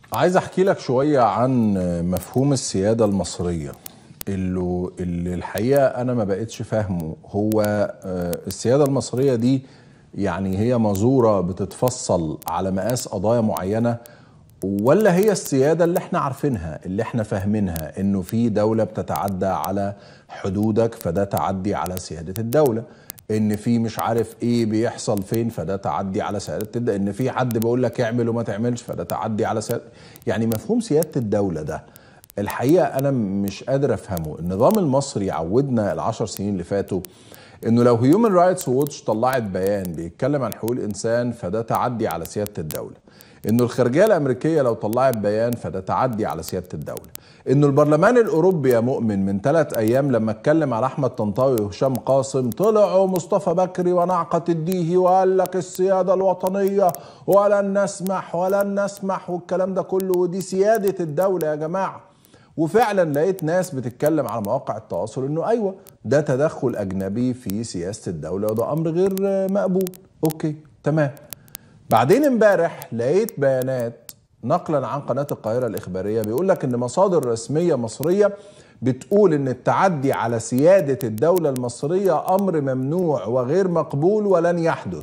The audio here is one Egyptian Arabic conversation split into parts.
عايز احكي لك شويه عن مفهوم السياده المصريه اللي, اللي الحقيقه انا ما بقتش فاهمه هو آه، السياده المصريه دي يعني هي مزوره بتتفصل على مقاس قضايا معينه ولا هي السياده اللي احنا عارفينها اللي احنا فاهمينها انه في دوله بتتعدى على حدودك فده تعدي على سياده الدوله ان في مش عارف ايه بيحصل فين فده تعدي على سياده الدوله ان في حد بيقول لك اعمل وما تعملش فده تعدي على سياده يعني مفهوم سياده الدوله ده الحقيقه انا مش قادر افهمه النظام المصري عودنا العشر سنين اللي فاتوا انه لو هيومن رايتس ووتش طلعت بيان بيتكلم عن حقوق الانسان فده تعدي على سياده الدوله انه الخارجيه الامريكيه لو طلعت بيان فده تعدي على سياده الدوله انه البرلمان الاوروبي يا مؤمن من ثلاث ايام لما اتكلم على احمد طنطاوي وهشام قاسم طلعوا مصطفى بكري ونعقه الديهي وقال لك السياده الوطنيه ولن نسمح ولن نسمح والكلام ده كله ودي سياده الدوله يا جماعه وفعلا لقيت ناس بتتكلم على مواقع التواصل انه ايوه ده تدخل اجنبي في سياسه الدوله وده امر غير مقبول اوكي تمام بعدين امبارح لقيت بيانات نقلا عن قناه القاهره الاخباريه بيقول لك ان مصادر رسميه مصريه بتقول ان التعدي على سياده الدوله المصريه امر ممنوع وغير مقبول ولن يحدث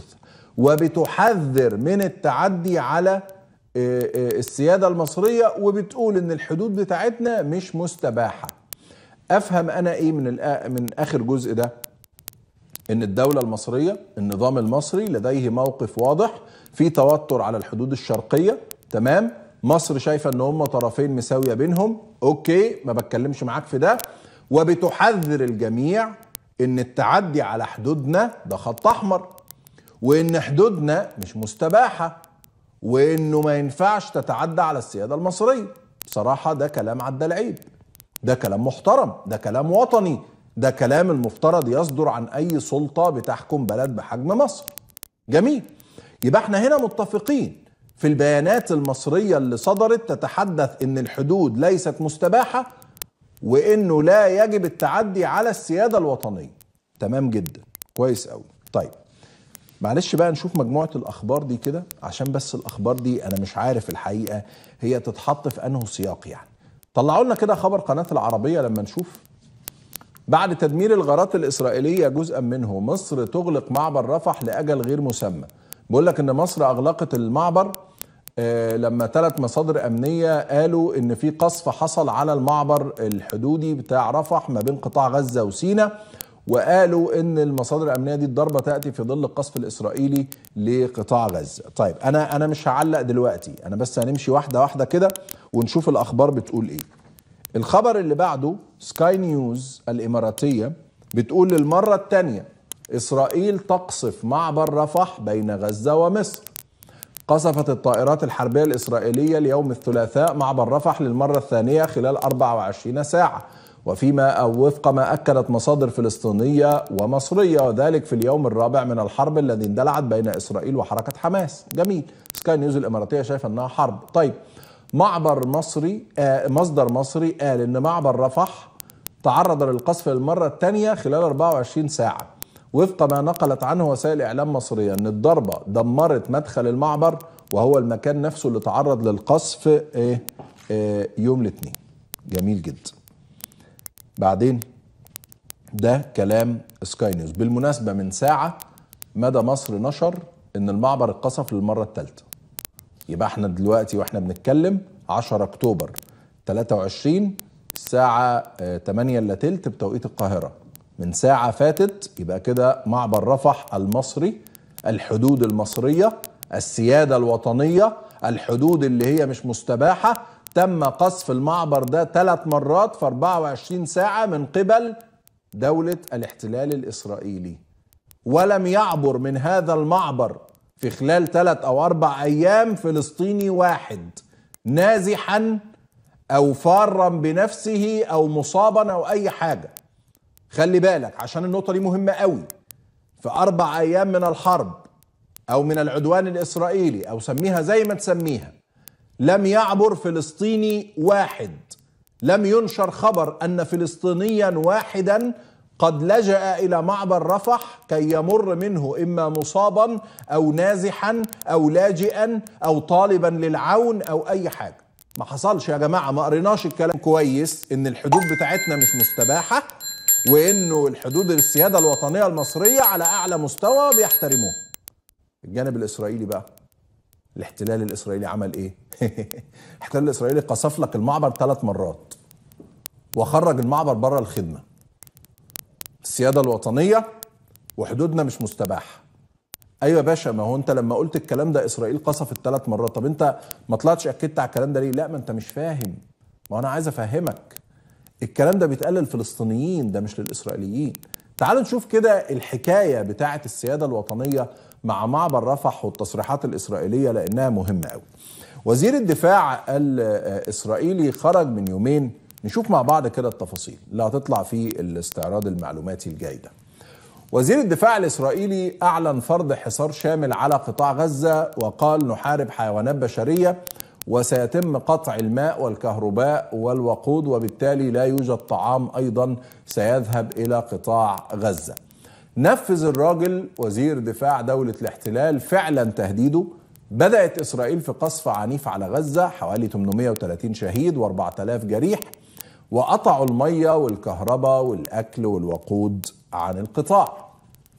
وبتحذر من التعدي على السياده المصريه وبتقول ان الحدود بتاعتنا مش مستباحه افهم انا ايه من من اخر جزء ده ان الدوله المصريه النظام المصري لديه موقف واضح في توتر على الحدود الشرقيه تمام مصر شايفه ان هم طرفين مساويه بينهم اوكي ما بتكلمش معاك في ده وبتحذر الجميع ان التعدي على حدودنا ده خط احمر وان حدودنا مش مستباحه وانه ما ينفعش تتعدى على السياده المصريه بصراحه ده كلام عدى العيب ده كلام محترم ده كلام وطني ده كلام المفترض يصدر عن اي سلطه بتحكم بلد بحجم مصر جميل يبقى احنا هنا متفقين في البيانات المصريه اللي صدرت تتحدث ان الحدود ليست مستباحه وانه لا يجب التعدي على السياده الوطنيه تمام جدا كويس قوي طيب معلش بقى نشوف مجموعه الاخبار دي كده عشان بس الاخبار دي انا مش عارف الحقيقه هي تتحط في انه سياق يعني طلعوا لنا كده خبر قناه العربيه لما نشوف بعد تدمير الغارات الاسرائيليه جزءا منه مصر تغلق معبر رفح لاجل غير مسمى بقول لك ان مصر اغلقت المعبر آه لما ثلاث مصادر امنيه قالوا ان في قصف حصل على المعبر الحدودي بتاع رفح ما بين قطاع غزه وسيناء وقالوا ان المصادر الامنيه دي الضربه تاتي في ظل القصف الاسرائيلي لقطاع غزه. طيب انا انا مش هعلق دلوقتي انا بس هنمشي واحده واحده كده ونشوف الاخبار بتقول ايه. الخبر اللي بعده سكاي نيوز الاماراتيه بتقول للمره الثانيه اسرائيل تقصف معبر رفح بين غزه ومصر. قصفت الطائرات الحربيه الاسرائيليه اليوم الثلاثاء معبر رفح للمره الثانيه خلال 24 ساعه. وفيما أو وفق ما أكدت مصادر فلسطينية ومصرية وذلك في اليوم الرابع من الحرب الذي اندلعت بين إسرائيل وحركة حماس جميل سكاي نيوز الإماراتية شايفة أنها حرب طيب معبر مصري آه مصدر مصري قال أن معبر رفح تعرض للقصف للمرة الثانية خلال 24 ساعة وفق ما نقلت عنه وسائل إعلام مصرية أن الضربة دمرت مدخل المعبر وهو المكان نفسه اللي تعرض للقصف آه آه يوم الاثنين جميل جدا بعدين ده كلام سكاي نيوز بالمناسبة من ساعة مدى مصر نشر ان المعبر اتقصف للمرة الثالثة يبقى احنا دلوقتي واحنا بنتكلم 10 اكتوبر 23 الساعة 8 الا تلت بتوقيت القاهرة من ساعة فاتت يبقى كده معبر رفح المصري الحدود المصرية السيادة الوطنية الحدود اللي هي مش مستباحة تم قصف المعبر ده ثلاث مرات في 24 ساعة من قبل دولة الاحتلال الإسرائيلي ولم يعبر من هذا المعبر في خلال ثلاث أو أربع أيام فلسطيني واحد نازحا أو فارا بنفسه أو مصابا أو أي حاجة خلي بالك عشان النقطة دي مهمة قوي في أربع أيام من الحرب أو من العدوان الإسرائيلي أو سميها زي ما تسميها لم يعبر فلسطيني واحد لم ينشر خبر ان فلسطينيا واحدا قد لجا الى معبر رفح كي يمر منه اما مصابا او نازحا او لاجئا او طالبا للعون او اي حاجه ما حصلش يا جماعه ما قريناش الكلام كويس ان الحدود بتاعتنا مش مستباحه وانه الحدود السياده الوطنيه المصريه على اعلى مستوى بيحترموها الجانب الاسرائيلي بقى الاحتلال الاسرائيلي عمل ايه الاحتلال الاسرائيلي قصف لك المعبر ثلاث مرات وخرج المعبر بره الخدمه السياده الوطنيه وحدودنا مش مستباحه ايوه يا باشا ما هو انت لما قلت الكلام ده اسرائيل قصفت ثلاث مرات طب انت ما طلعتش اكدت على الكلام ده ليه لا ما انت مش فاهم ما انا عايز افهمك الكلام ده بيتقال للفلسطينيين ده مش للاسرائيليين تعالوا نشوف كده الحكايه بتاعه السياده الوطنيه مع معبر رفح والتصريحات الاسرائيليه لانها مهمه قوي وزير الدفاع الاسرائيلي خرج من يومين نشوف مع بعض كده التفاصيل اللي هتطلع في الاستعراض المعلوماتي الجاي ده وزير الدفاع الاسرائيلي اعلن فرض حصار شامل على قطاع غزه وقال نحارب حيوانات بشريه وسيتم قطع الماء والكهرباء والوقود وبالتالي لا يوجد طعام ايضا سيذهب الى قطاع غزه. نفذ الراجل وزير دفاع دوله الاحتلال فعلا تهديده بدات اسرائيل في قصف عنيف على غزه حوالي 830 شهيد و4000 جريح وقطعوا الميه والكهرباء والاكل والوقود عن القطاع.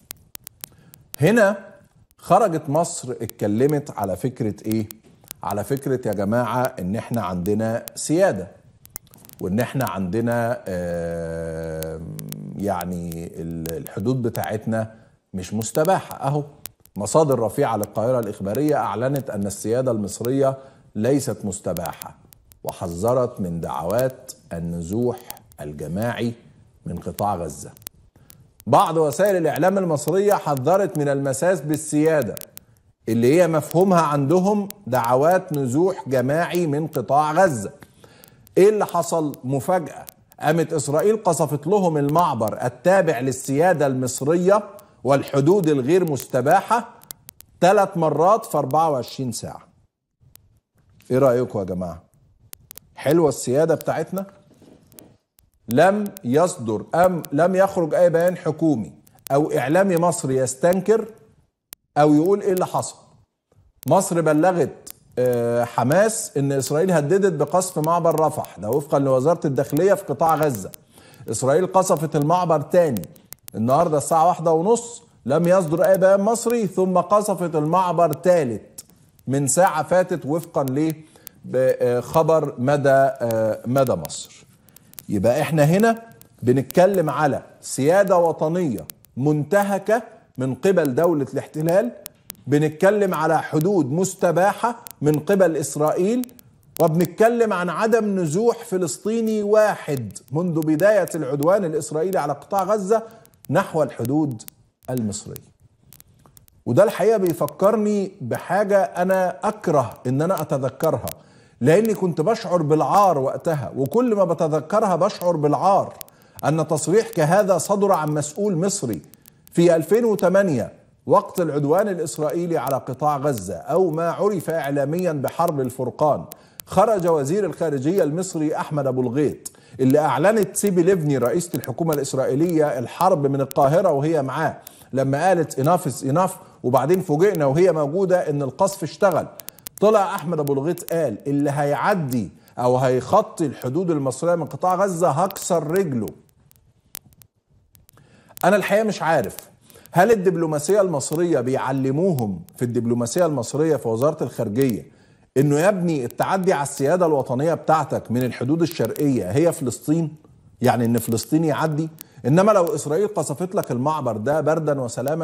هنا خرجت مصر اتكلمت على فكره ايه؟ على فكره يا جماعه ان احنا عندنا سياده وان احنا عندنا آه يعني الحدود بتاعتنا مش مستباحه اهو مصادر رفيعه للقاهره الاخباريه اعلنت ان السياده المصريه ليست مستباحه وحذرت من دعوات النزوح الجماعي من قطاع غزه بعض وسائل الاعلام المصريه حذرت من المساس بالسياده اللي هي مفهومها عندهم دعوات نزوح جماعي من قطاع غزه ايه اللي حصل مفاجاه قامت اسرائيل قصفت لهم المعبر التابع للسياده المصريه والحدود الغير مستباحه ثلاث مرات في 24 ساعه ايه رايكم يا جماعه حلوه السياده بتاعتنا لم يصدر ام لم يخرج اي بيان حكومي او اعلامي مصري يستنكر او يقول ايه اللي حصل مصر بلغت حماس ان اسرائيل هددت بقصف معبر رفح ده وفقا لوزاره الداخليه في قطاع غزه اسرائيل قصفت المعبر تاني النهارده الساعه واحدة ونص لم يصدر اي بيان مصري ثم قصفت المعبر ثالث من ساعه فاتت وفقا لخبر مدى مدى مصر يبقى احنا هنا بنتكلم على سياده وطنيه منتهكه من قبل دوله الاحتلال بنتكلم على حدود مستباحه من قبل اسرائيل وبنتكلم عن عدم نزوح فلسطيني واحد منذ بدايه العدوان الاسرائيلي على قطاع غزه نحو الحدود المصريه. وده الحقيقه بيفكرني بحاجه انا اكره ان انا اتذكرها لاني كنت بشعر بالعار وقتها وكل ما بتذكرها بشعر بالعار ان تصريح كهذا صدر عن مسؤول مصري في 2008 وقت العدوان الاسرائيلي على قطاع غزه او ما عرف اعلاميا بحرب الفرقان خرج وزير الخارجيه المصري احمد ابو الغيط اللي اعلنت سيبي ليفني رئيسه الحكومه الاسرائيليه الحرب من القاهره وهي معاه لما قالت اناف اناف وبعدين فوجئنا وهي موجوده ان القصف اشتغل طلع احمد ابو الغيط قال اللي هيعدي او هيخطي الحدود المصريه من قطاع غزه هكسر رجله انا الحقيقه مش عارف هل الدبلوماسيه المصريه بيعلموهم في الدبلوماسيه المصريه في وزاره الخارجيه انه يا ابني التعدي على السياده الوطنيه بتاعتك من الحدود الشرقيه هي فلسطين يعني ان فلسطين يعدي انما لو اسرائيل قصفت لك المعبر ده بردا وسلاما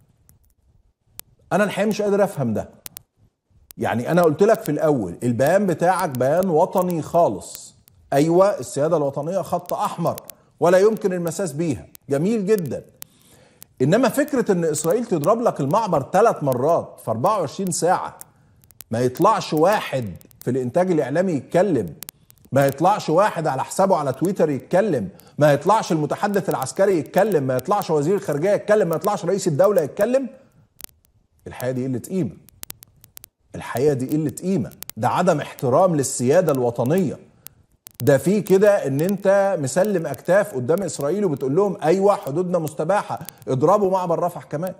انا الحقيقه مش قادر افهم ده يعني انا قلت لك في الاول البيان بتاعك بيان وطني خالص ايوه السياده الوطنيه خط احمر ولا يمكن المساس بيها جميل جدا انما فكره ان اسرائيل تضرب لك المعبر ثلاث مرات في 24 ساعه ما يطلعش واحد في الانتاج الاعلامي يتكلم ما يطلعش واحد على حسابه على تويتر يتكلم ما يطلعش المتحدث العسكري يتكلم ما يطلعش وزير الخارجيه يتكلم ما يطلعش رئيس الدوله يتكلم الحقيقه دي قله قيمه الحقيقه دي قله قيمه ده عدم احترام للسياده الوطنيه ده في كده ان انت مسلم اكتاف قدام اسرائيل وبتقول لهم ايوه حدودنا مستباحه اضربوا معبر رفح كمان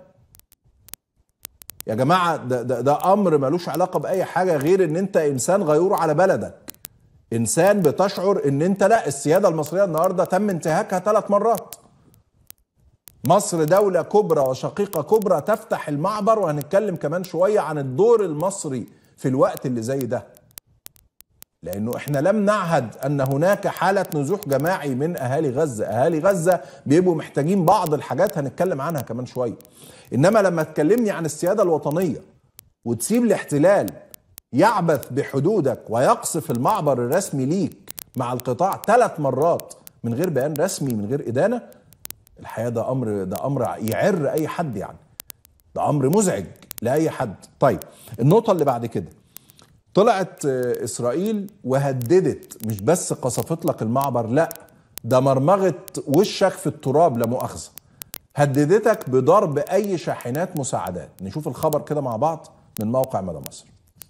يا جماعه ده, ده, ده امر ملوش علاقه باي حاجه غير ان انت انسان غيور على بلدك انسان بتشعر ان انت لا السياده المصريه النهارده تم انتهاكها ثلاث مرات مصر دولة كبرى وشقيقة كبرى تفتح المعبر وهنتكلم كمان شوية عن الدور المصري في الوقت اللي زي ده لانه احنا لم نعهد ان هناك حاله نزوح جماعي من اهالي غزه، اهالي غزه بيبقوا محتاجين بعض الحاجات هنتكلم عنها كمان شويه. انما لما تكلمني عن السياده الوطنيه وتسيب الاحتلال يعبث بحدودك ويقصف المعبر الرسمي ليك مع القطاع ثلاث مرات من غير بيان رسمي من غير ادانه الحقيقه ده امر ده امر يعر اي حد يعني. ده امر مزعج لاي حد. طيب النقطه اللي بعد كده طلعت اسرائيل وهددت مش بس قصفت لك المعبر لا ده مرمغت وشك في التراب لا مؤاخذه هددتك بضرب اي شاحنات مساعدات نشوف الخبر كده مع بعض من موقع مدى مصر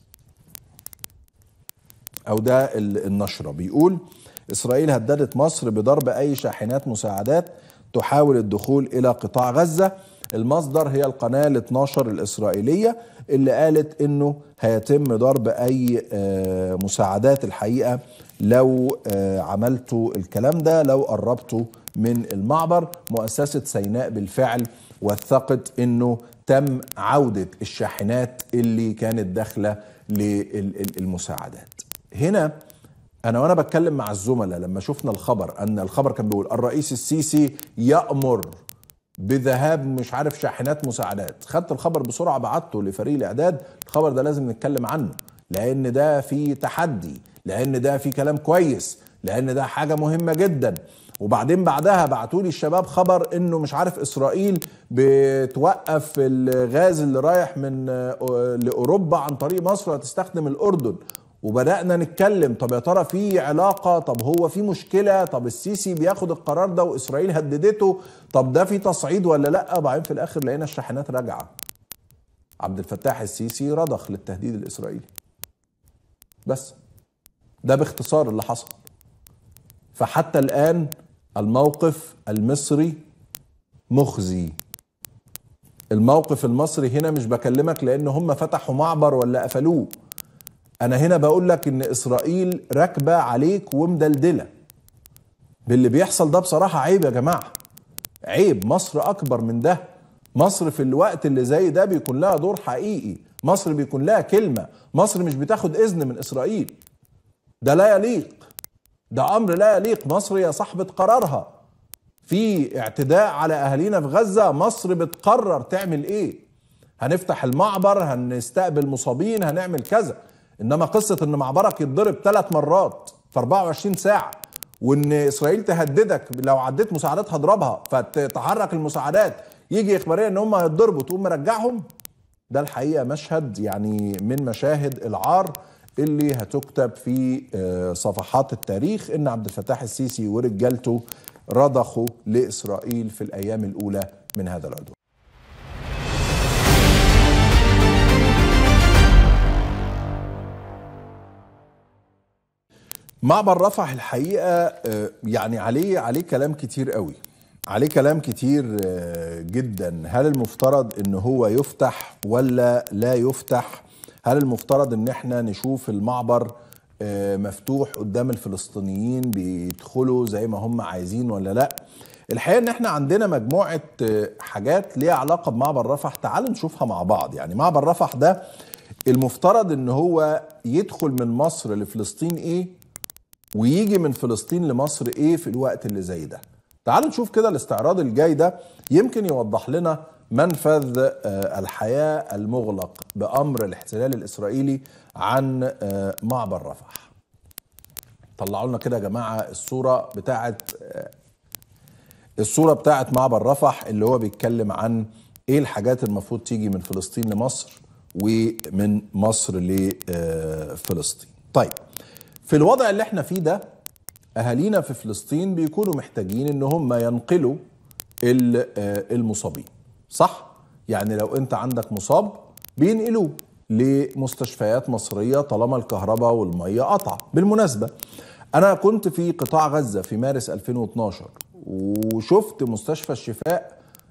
او ده النشره بيقول اسرائيل هددت مصر بضرب اي شاحنات مساعدات تحاول الدخول الى قطاع غزه المصدر هي القناه ال 12 الاسرائيليه اللي قالت انه هيتم ضرب اي مساعدات الحقيقه لو عملتوا الكلام ده لو قربتوا من المعبر مؤسسه سيناء بالفعل وثقت انه تم عوده الشاحنات اللي كانت داخله للمساعدات هنا انا وانا بتكلم مع الزملاء لما شفنا الخبر ان الخبر كان بيقول الرئيس السيسي يامر بذهاب مش عارف شاحنات مساعدات خدت الخبر بسرعه بعته لفريق الاعداد الخبر ده لازم نتكلم عنه لان ده في تحدي لان ده في كلام كويس لان ده حاجه مهمه جدا وبعدين بعدها بعتوا لي الشباب خبر انه مش عارف اسرائيل بتوقف الغاز اللي رايح من لاوروبا عن طريق مصر وهتستخدم الاردن وبدانا نتكلم طب يا ترى في علاقه طب هو في مشكله طب السيسي بياخد القرار ده واسرائيل هددته طب ده في تصعيد ولا لا وبعدين في الاخر لقينا الشاحنات راجعه عبد الفتاح السيسي رضخ للتهديد الاسرائيلي بس ده باختصار اللي حصل فحتى الان الموقف المصري مخزي الموقف المصري هنا مش بكلمك لان هم فتحوا معبر ولا قفلوه انا هنا بقول لك ان اسرائيل راكبه عليك ومدلدله باللي بيحصل ده بصراحه عيب يا جماعه عيب مصر اكبر من ده مصر في الوقت اللي زي ده بيكون لها دور حقيقي مصر بيكون لها كلمه مصر مش بتاخد اذن من اسرائيل ده لا يليق ده امر لا يليق مصر هي صاحبه قرارها في اعتداء على اهالينا في غزه مصر بتقرر تعمل ايه هنفتح المعبر هنستقبل مصابين هنعمل كذا انما قصه ان معبرك يتضرب ثلاث مرات في 24 ساعه وان اسرائيل تهددك لو عديت مساعدات هضربها فتتحرك المساعدات يجي اخباريه ان هم هيتضربوا تقوم مرجعهم ده الحقيقه مشهد يعني من مشاهد العار اللي هتكتب في صفحات التاريخ ان عبد الفتاح السيسي ورجالته رضخوا لاسرائيل في الايام الاولى من هذا العدوان معبر رفح الحقيقه يعني عليه عليه كلام كتير قوي عليه كلام كتير جدا هل المفترض ان هو يفتح ولا لا يفتح هل المفترض ان احنا نشوف المعبر مفتوح قدام الفلسطينيين بيدخلوا زي ما هم عايزين ولا لا الحقيقه ان احنا عندنا مجموعه حاجات ليها علاقه بمعبر رفح تعالوا نشوفها مع بعض يعني معبر رفح ده المفترض ان هو يدخل من مصر لفلسطين ايه ويجي من فلسطين لمصر ايه في الوقت اللي زي ده تعالوا نشوف كده الاستعراض الجاي ده يمكن يوضح لنا منفذ الحياة المغلق بأمر الاحتلال الإسرائيلي عن معبر رفح طلعوا لنا كده يا جماعة الصورة بتاعت الصورة بتاعت معبر رفح اللي هو بيتكلم عن ايه الحاجات المفروض تيجي من فلسطين لمصر ومن مصر لفلسطين طيب في الوضع اللي احنا فيه ده اهالينا في فلسطين بيكونوا محتاجين ان هم ينقلوا المصابين صح يعني لو انت عندك مصاب بينقلوه لمستشفيات مصريه طالما الكهرباء والميه قطع بالمناسبه انا كنت في قطاع غزه في مارس 2012 وشفت مستشفى الشفاء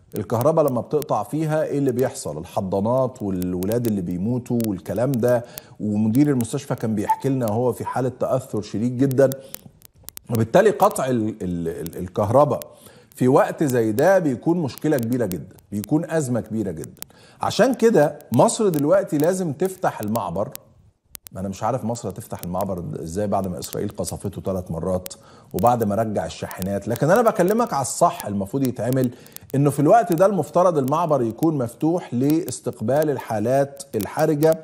الكهرباء لما بتقطع فيها ايه اللي بيحصل الحضانات والولاد اللي بيموتوا والكلام ده ومدير المستشفى كان بيحكي لنا هو في حاله تاثر شديد جدا وبالتالي قطع ال ال ال الكهرباء في وقت زي ده بيكون مشكله كبيره جدا بيكون ازمه كبيره جدا عشان كده مصر دلوقتي لازم تفتح المعبر ما انا مش عارف مصر هتفتح المعبر ازاي بعد ما اسرائيل قصفته ثلاث مرات وبعد ما رجع الشاحنات لكن انا بكلمك على الصح المفروض يتعمل انه في الوقت ده المفترض المعبر يكون مفتوح لاستقبال الحالات الحرجه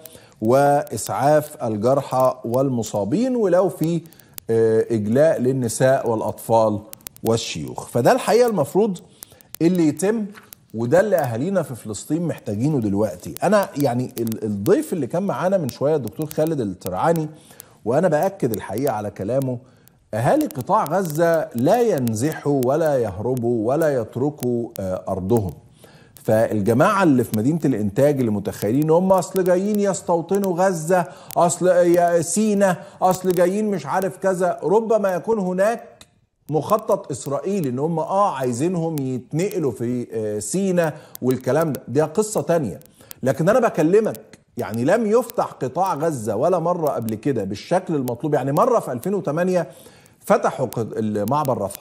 واسعاف الجرحى والمصابين ولو في اجلاء للنساء والاطفال والشيوخ فده الحقيقه المفروض اللي يتم وده اللي اهالينا في فلسطين محتاجينه دلوقتي انا يعني الضيف اللي كان معانا من شويه الدكتور خالد الترعاني وانا باكد الحقيقه على كلامه اهالي قطاع غزه لا ينزحوا ولا يهربوا ولا يتركوا ارضهم فالجماعه اللي في مدينه الانتاج اللي متخيلين هم اصل جايين يستوطنوا غزه اصل سينا اصل جايين مش عارف كذا ربما يكون هناك مخطط اسرائيلي ان هم اه عايزينهم يتنقلوا في سينا والكلام ده دي قصه تانية لكن انا بكلمك يعني لم يفتح قطاع غزه ولا مره قبل كده بالشكل المطلوب يعني مره في 2008 فتحوا معبر رفح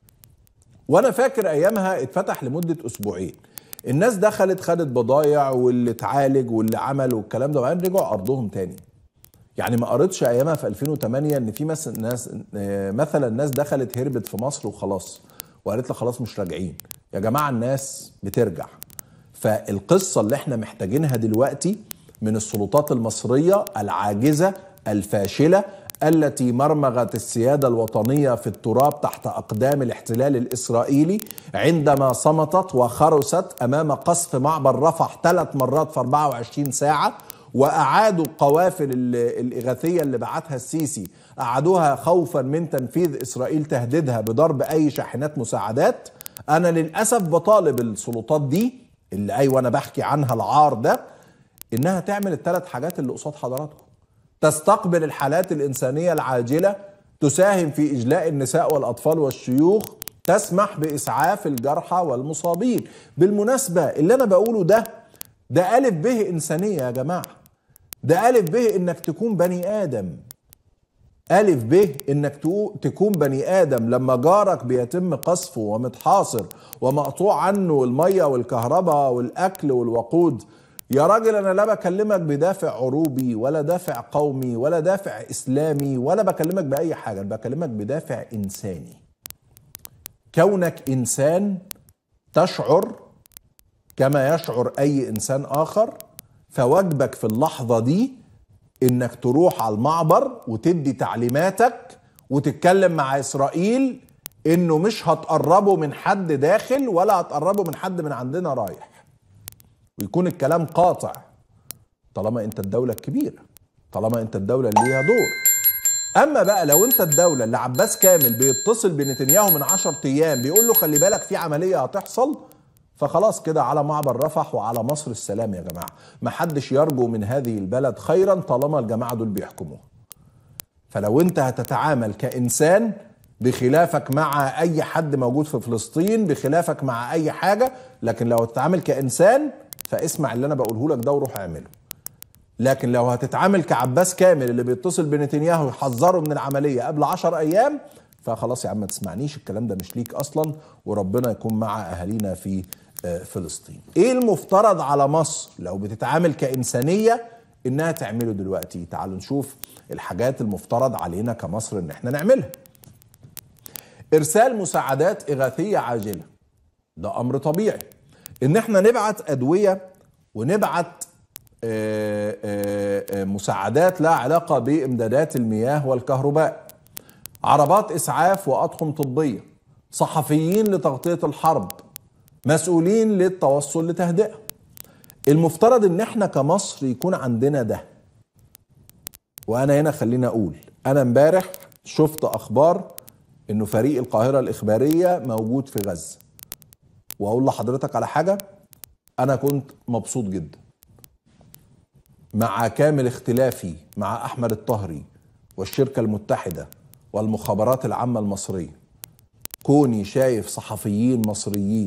وانا فاكر ايامها اتفتح لمده اسبوعين الناس دخلت خدت بضايع واللي اتعالج واللي عمل والكلام ده وبعدين رجعوا ارضهم تاني يعني ما قريتش ايامها في 2008 ان في مثلا ناس مثلا ناس دخلت هربت في مصر وخلاص وقالت لك خلاص مش راجعين يا جماعه الناس بترجع فالقصه اللي احنا محتاجينها دلوقتي من السلطات المصريه العاجزه الفاشله التي مرمغت السياده الوطنيه في التراب تحت اقدام الاحتلال الاسرائيلي عندما صمتت وخرست امام قصف معبر رفح ثلاث مرات في 24 ساعه واعادوا القوافل الاغاثيه اللي بعتها السيسي اعادوها خوفا من تنفيذ اسرائيل تهديدها بضرب اي شاحنات مساعدات انا للاسف بطالب السلطات دي اللي ايوه انا بحكي عنها العار ده انها تعمل الثلاث حاجات اللي قصاد حضراتكم تستقبل الحالات الانسانيه العاجله تساهم في اجلاء النساء والاطفال والشيوخ تسمح باسعاف الجرحى والمصابين بالمناسبه اللي انا بقوله ده ده الف به انسانيه يا جماعه ده ألف به إنك تكون بني آدم ألف به إنك تكون بني آدم لما جارك بيتم قصفه ومتحاصر ومقطوع عنه المية والكهرباء والأكل والوقود يا راجل أنا لا بكلمك بدافع عروبي ولا دافع قومي ولا دافع إسلامي ولا بكلمك بأي حاجة بكلمك بدافع إنساني كونك إنسان تشعر كما يشعر أي إنسان آخر فواجبك في اللحظة دي انك تروح على المعبر وتدي تعليماتك وتتكلم مع اسرائيل انه مش هتقربوا من حد داخل ولا هتقربوا من حد من عندنا رايح ويكون الكلام قاطع طالما انت الدولة الكبيرة طالما انت الدولة اللي ليها دور اما بقى لو انت الدولة اللي عباس كامل بيتصل بنتنياهو من عشر ايام بيقول له خلي بالك في عملية هتحصل فخلاص كده على معبر رفح وعلى مصر السلام يا جماعه ما حدش يرجو من هذه البلد خيرا طالما الجماعه دول بيحكموها فلو انت هتتعامل كانسان بخلافك مع اي حد موجود في فلسطين بخلافك مع اي حاجه لكن لو هتتعامل كانسان فاسمع اللي انا بقوله لك ده وروح اعمله لكن لو هتتعامل كعباس كامل اللي بيتصل بنتنياهو يحذره من العمليه قبل عشر ايام فخلاص يا عم ما تسمعنيش الكلام ده مش ليك اصلا وربنا يكون مع اهالينا في فلسطين ايه المفترض على مصر لو بتتعامل كإنسانية انها تعمله دلوقتي تعالوا نشوف الحاجات المفترض علينا كمصر ان احنا نعملها ارسال مساعدات اغاثية عاجلة ده امر طبيعي ان احنا نبعت ادوية ونبعت آآ آآ مساعدات لها علاقة بامدادات المياه والكهرباء عربات اسعاف واطقم طبية صحفيين لتغطية الحرب مسؤولين للتوصل لتهدئه المفترض ان احنا كمصر يكون عندنا ده وانا هنا خليني اقول انا امبارح شفت اخبار انه فريق القاهره الاخباريه موجود في غزه واقول لحضرتك على حاجه انا كنت مبسوط جدا مع كامل اختلافي مع احمد الطهري والشركه المتحده والمخابرات العامه المصريه كوني شايف صحفيين مصريين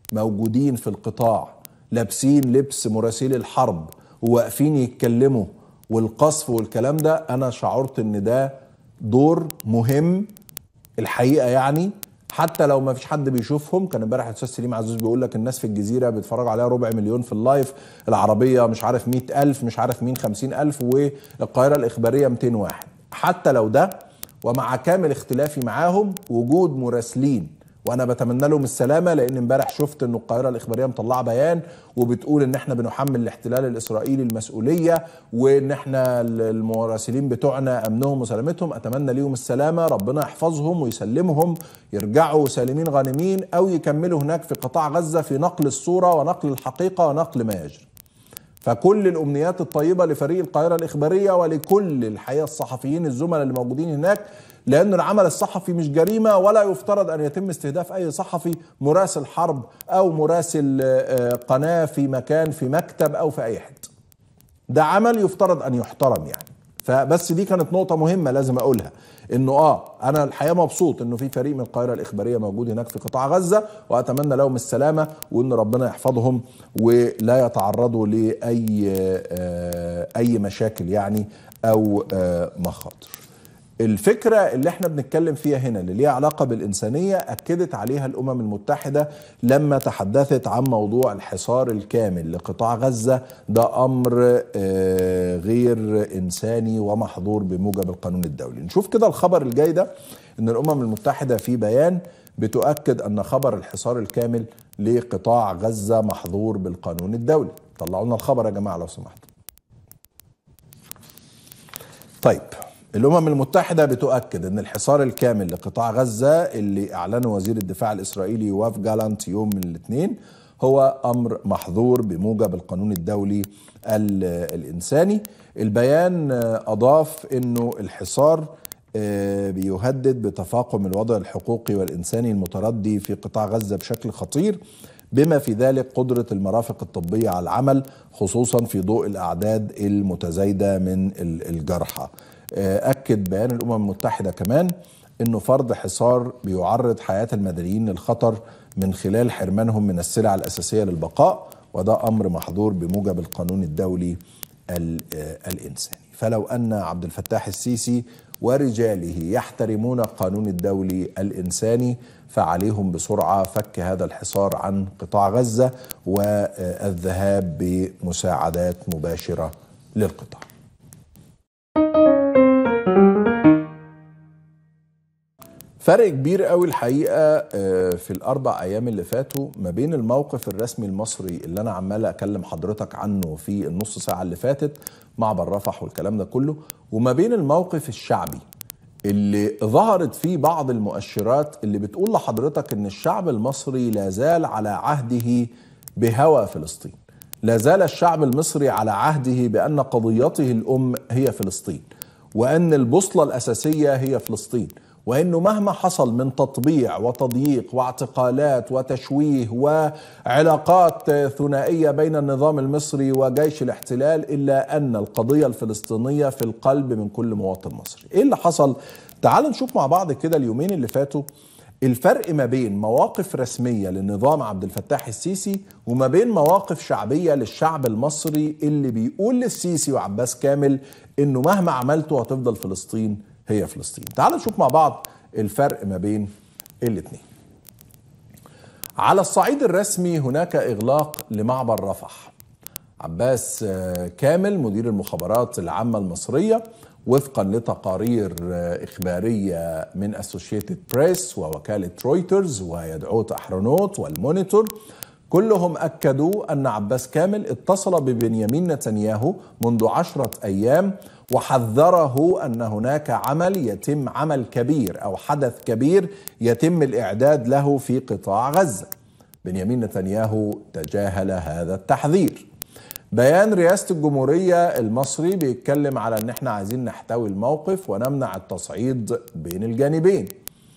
موجودين في القطاع لابسين لبس مراسلي الحرب وواقفين يتكلموا والقصف والكلام ده انا شعرت ان ده دور مهم الحقيقه يعني حتى لو ما فيش حد بيشوفهم كان امبارح الاستاذ سليم عزوز بيقول لك الناس في الجزيره بيتفرجوا عليها ربع مليون في اللايف العربيه مش عارف مئة ألف مش عارف مين خمسين ألف والقاهره الاخباريه 200 واحد حتى لو ده ومع كامل اختلافي معاهم وجود مراسلين وانا بتمنى لهم السلامه لان امبارح شفت ان القاهره الاخباريه مطلعه بيان وبتقول ان احنا بنحمل الاحتلال الاسرائيلي المسؤوليه وان احنا المراسلين بتوعنا امنهم وسلامتهم اتمنى ليهم السلامه ربنا يحفظهم ويسلمهم يرجعوا سالمين غانمين او يكملوا هناك في قطاع غزه في نقل الصوره ونقل الحقيقه ونقل ما يجري فكل الامنيات الطيبه لفريق القاهره الاخباريه ولكل الحقيقه الصحفيين الزملاء اللي موجودين هناك لأن العمل الصحفي مش جريمة ولا يفترض أن يتم استهداف أي صحفي مراسل حرب أو مراسل قناة في مكان في مكتب أو في أي حتة ده عمل يفترض أن يحترم يعني فبس دي كانت نقطة مهمة لازم أقولها إنه آه أنا الحقيقة مبسوط إنه في فريق من القاهرة الإخبارية موجود هناك في قطاع غزة وأتمنى لهم السلامة وإن ربنا يحفظهم ولا يتعرضوا لأي أي مشاكل يعني أو مخاطر. الفكرة اللي احنا بنتكلم فيها هنا اللي ليها علاقة بالإنسانية أكدت عليها الأمم المتحدة لما تحدثت عن موضوع الحصار الكامل لقطاع غزة ده أمر غير إنساني ومحظور بموجب القانون الدولي نشوف كده الخبر الجاي ده أن الأمم المتحدة في بيان بتؤكد أن خبر الحصار الكامل لقطاع غزة محظور بالقانون الدولي طلعوا لنا الخبر يا جماعة لو سمحتوا طيب الامم المتحده بتؤكد ان الحصار الكامل لقطاع غزه اللي اعلنه وزير الدفاع الاسرائيلي واف جالانت يوم الاثنين هو امر محظور بموجب القانون الدولي الانساني البيان اضاف انه الحصار بيهدد بتفاقم الوضع الحقوقي والانساني المتردي في قطاع غزه بشكل خطير بما في ذلك قدره المرافق الطبيه على العمل خصوصا في ضوء الاعداد المتزايده من الجرحى أكد بيان الأمم المتحدة كمان أنه فرض حصار بيعرض حياة المدنيين للخطر من خلال حرمانهم من السلع الأساسية للبقاء وده أمر محظور بموجب القانون الدولي الإنساني فلو أن عبد الفتاح السيسي ورجاله يحترمون القانون الدولي الإنساني فعليهم بسرعة فك هذا الحصار عن قطاع غزة والذهاب بمساعدات مباشرة للقطاع فرق كبير قوي الحقيقه في الاربع ايام اللي فاتوا ما بين الموقف الرسمي المصري اللي انا عمال اكلم حضرتك عنه في النص ساعه اللي فاتت معبر رفح والكلام ده كله وما بين الموقف الشعبي اللي ظهرت فيه بعض المؤشرات اللي بتقول لحضرتك ان الشعب المصري لا زال على عهده بهوى فلسطين لا زال الشعب المصري على عهده بان قضيته الام هي فلسطين وان البوصله الاساسيه هي فلسطين وانه مهما حصل من تطبيع وتضييق واعتقالات وتشويه وعلاقات ثنائيه بين النظام المصري وجيش الاحتلال الا ان القضيه الفلسطينيه في القلب من كل مواطن مصري. ايه اللي حصل؟ تعالوا نشوف مع بعض كده اليومين اللي فاتوا الفرق ما بين مواقف رسميه للنظام عبد الفتاح السيسي وما بين مواقف شعبيه للشعب المصري اللي بيقول للسيسي وعباس كامل انه مهما عملتوا هتفضل فلسطين هي فلسطين تعالوا نشوف مع بعض الفرق ما بين الاثنين على الصعيد الرسمي هناك اغلاق لمعبر رفح عباس كامل مدير المخابرات العامه المصريه وفقا لتقارير اخباريه من اسوشيتد بريس ووكاله رويترز ويدعوت احرنوت والمونيتور كلهم اكدوا ان عباس كامل اتصل ببنيامين نتنياهو منذ عشره ايام وحذره ان هناك عمل يتم عمل كبير او حدث كبير يتم الاعداد له في قطاع غزه. بنيامين نتنياهو تجاهل هذا التحذير. بيان رئاسه الجمهوريه المصري بيتكلم على ان احنا عايزين نحتوي الموقف ونمنع التصعيد بين الجانبين.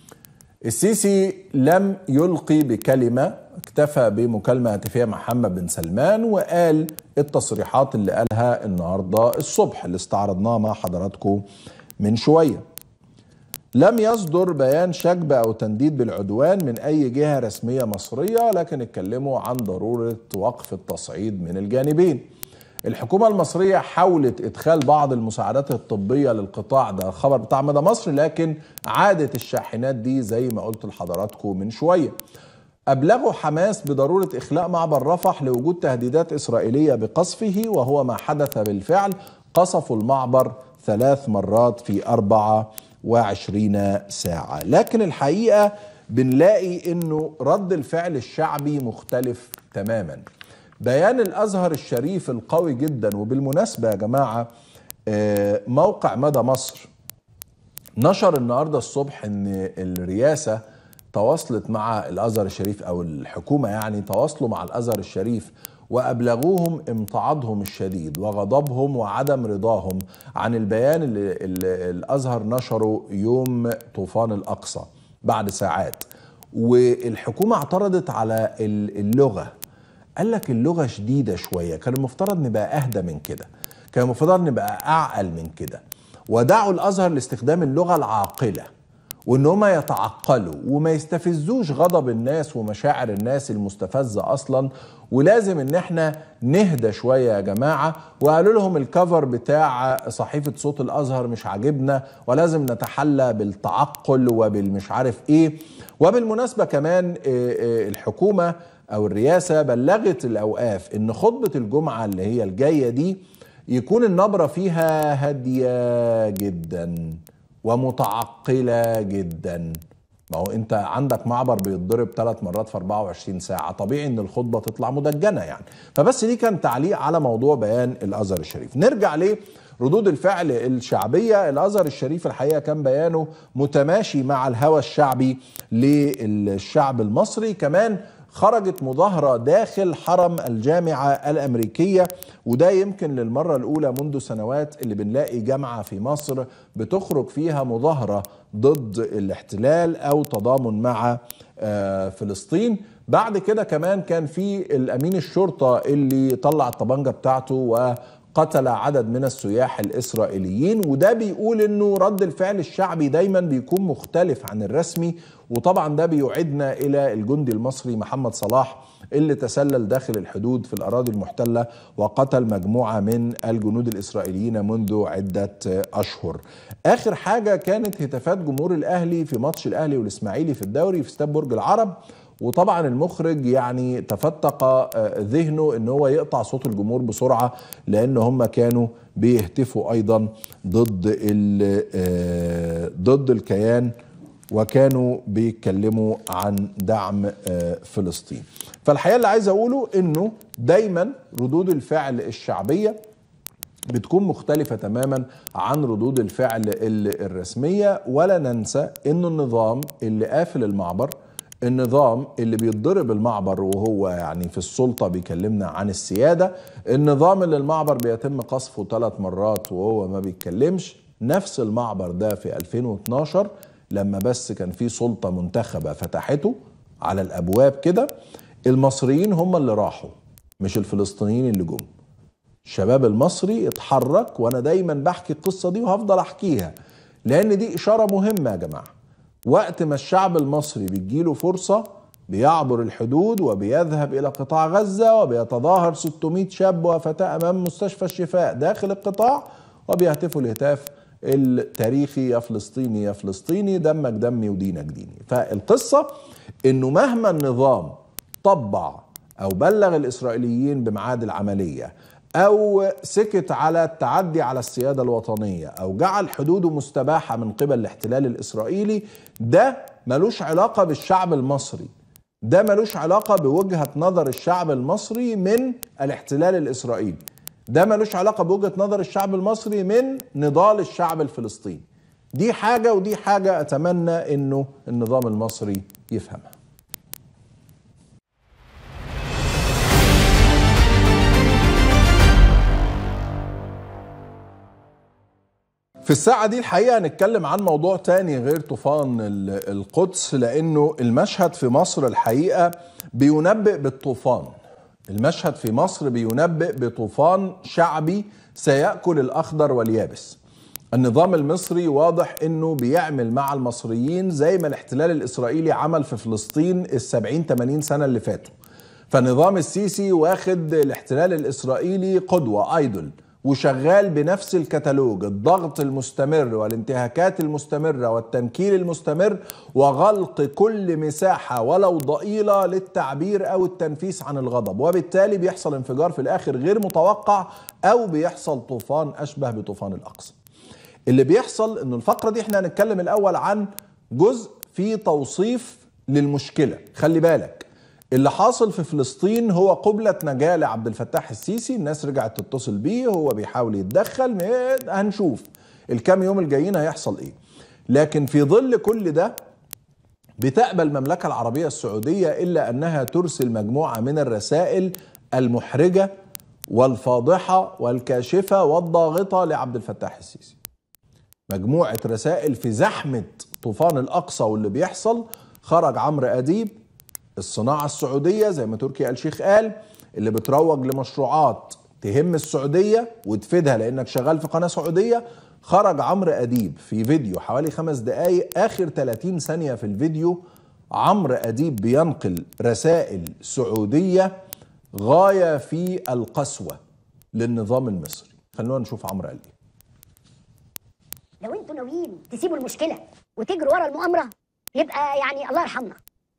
السيسي لم يلقي بكلمه اكتفى بمكالمه هاتفيه مع محمد بن سلمان وقال التصريحات اللي قالها النهارده الصبح اللي استعرضناها مع حضراتكم من شويه. لم يصدر بيان شجب او تنديد بالعدوان من اي جهه رسميه مصريه لكن اتكلموا عن ضروره وقف التصعيد من الجانبين. الحكومه المصريه حاولت ادخال بعض المساعدات الطبيه للقطاع ده خبر بتاع مدى مصر لكن عادت الشاحنات دي زي ما قلت لحضراتكم من شويه. أبلغوا حماس بضرورة إخلاء معبر رفح لوجود تهديدات إسرائيلية بقصفه وهو ما حدث بالفعل قصفوا المعبر ثلاث مرات في 24 ساعة لكن الحقيقة بنلاقي أنه رد الفعل الشعبي مختلف تماما بيان الأزهر الشريف القوي جدا وبالمناسبة يا جماعة موقع مدى مصر نشر النهاردة الصبح أن الرئاسة تواصلت مع الازهر الشريف او الحكومه يعني تواصلوا مع الازهر الشريف وابلغوهم امتعاضهم الشديد وغضبهم وعدم رضاهم عن البيان اللي, اللي الازهر نشره يوم طوفان الاقصى بعد ساعات والحكومه اعترضت على اللغه قال لك اللغه شديده شويه كان المفترض نبقى اهدى من كده كان المفترض نبقى اعقل من كده ودعوا الازهر لاستخدام اللغه العاقله وان هم يتعقلوا وما يستفزوش غضب الناس ومشاعر الناس المستفزه اصلا ولازم ان احنا نهدى شويه يا جماعه وقالوا لهم الكفر بتاع صحيفه صوت الازهر مش عاجبنا ولازم نتحلى بالتعقل وبالمش عارف ايه وبالمناسبه كمان الحكومه او الرئاسه بلغت الاوقاف ان خطبه الجمعه اللي هي الجايه دي يكون النبره فيها هاديه جدا ومتعقله جدا ما هو انت عندك معبر بيتضرب ثلاث مرات في 24 ساعه طبيعي ان الخطبه تطلع مدجنه يعني فبس دي كان تعليق على موضوع بيان الازهر الشريف نرجع ليه ردود الفعل الشعبيه الازهر الشريف الحقيقه كان بيانه متماشي مع الهوى الشعبي للشعب المصري كمان خرجت مظاهرة داخل حرم الجامعة الأمريكية وده يمكن للمرة الأولى منذ سنوات اللي بنلاقي جامعة في مصر بتخرج فيها مظاهرة ضد الاحتلال أو تضامن مع فلسطين بعد كده كمان كان في الأمين الشرطة اللي طلع الطبنجة بتاعته و قتل عدد من السياح الإسرائيليين وده بيقول أنه رد الفعل الشعبي دايما بيكون مختلف عن الرسمي وطبعا ده بيعيدنا إلى الجندي المصري محمد صلاح اللي تسلل داخل الحدود في الأراضي المحتلة وقتل مجموعة من الجنود الإسرائيليين منذ عدة أشهر آخر حاجة كانت هتافات جمهور الأهلي في ماتش الأهلي والإسماعيلي في الدوري في استاد برج العرب وطبعا المخرج يعني تفتق ذهنه ان هو يقطع صوت الجمهور بسرعه لان هم كانوا بيهتفوا ايضا ضد ضد الكيان وكانوا بيتكلموا عن دعم فلسطين فالحقيقه اللي عايز اقوله انه دايما ردود الفعل الشعبيه بتكون مختلفة تماما عن ردود الفعل الرسمية ولا ننسى انه النظام اللي قافل المعبر النظام اللي بيتضرب المعبر وهو يعني في السلطه بيكلمنا عن السياده النظام اللي المعبر بيتم قصفه ثلاث مرات وهو ما بيتكلمش نفس المعبر ده في 2012 لما بس كان في سلطه منتخبه فتحته على الابواب كده المصريين هم اللي راحوا مش الفلسطينيين اللي جم الشباب المصري اتحرك وانا دايما بحكي القصه دي وهفضل احكيها لان دي اشاره مهمه يا جماعه وقت ما الشعب المصري بتجيله فرصة بيعبر الحدود وبيذهب إلى قطاع غزة وبيتظاهر 600 شاب وفتاة أمام مستشفى الشفاء داخل القطاع وبيهتفوا الهتاف التاريخي يا فلسطيني يا فلسطيني دمك دمي ودينك ديني فالقصة إنه مهما النظام طبع أو بلغ الإسرائيليين بميعاد العملية أو سكت على التعدي على السيادة الوطنية أو جعل حدوده مستباحة من قبل الاحتلال الإسرائيلي ده ملوش علاقة بالشعب المصري ده ملوش علاقة بوجهة نظر الشعب المصري من الاحتلال الإسرائيلي ده ملوش علاقة بوجهة نظر الشعب المصري من نضال الشعب الفلسطيني دي حاجة ودي حاجة أتمنى أنه النظام المصري يفهمها في الساعة دي الحقيقة هنتكلم عن موضوع تاني غير طوفان القدس لأنه المشهد في مصر الحقيقة بينبئ بالطوفان المشهد في مصر بينبئ بطوفان شعبي سيأكل الأخضر واليابس النظام المصري واضح انه بيعمل مع المصريين زي ما الاحتلال الاسرائيلي عمل في فلسطين السبعين 80 سنه اللي فاتوا فنظام السيسي واخد الاحتلال الاسرائيلي قدوه ايدول وشغال بنفس الكتالوج الضغط المستمر والانتهاكات المستمرة والتنكيل المستمر وغلق كل مساحة ولو ضئيلة للتعبير أو التنفيس عن الغضب وبالتالي بيحصل انفجار في الآخر غير متوقع أو بيحصل طوفان أشبه بطوفان الأقصى اللي بيحصل أن الفقرة دي احنا هنتكلم الأول عن جزء في توصيف للمشكلة خلي بالك اللي حاصل في فلسطين هو قبلة نجاة لعبد الفتاح السيسي الناس رجعت تتصل بيه هو بيحاول يتدخل هنشوف الكام يوم الجايين هيحصل ايه لكن في ظل كل ده بتقبل المملكة العربية السعودية إلا أنها ترسل مجموعة من الرسائل المحرجة والفاضحة والكاشفة والضاغطة لعبد الفتاح السيسي مجموعة رسائل في زحمة طوفان الأقصى واللي بيحصل خرج عمرو أديب الصناعة السعودية زي ما تركي آل شيخ قال اللي بتروج لمشروعات تهم السعودية وتفيدها لأنك شغال في قناة سعودية خرج عمرو أديب في فيديو حوالي خمس دقايق آخر 30 ثانية في الفيديو عمرو أديب بينقل رسائل سعودية غاية في القسوة للنظام المصري خلونا نشوف عمرو قال ايه لو انتوا ناويين تسيبوا المشكله وتجروا ورا المؤامره يبقى يعني الله يرحمنا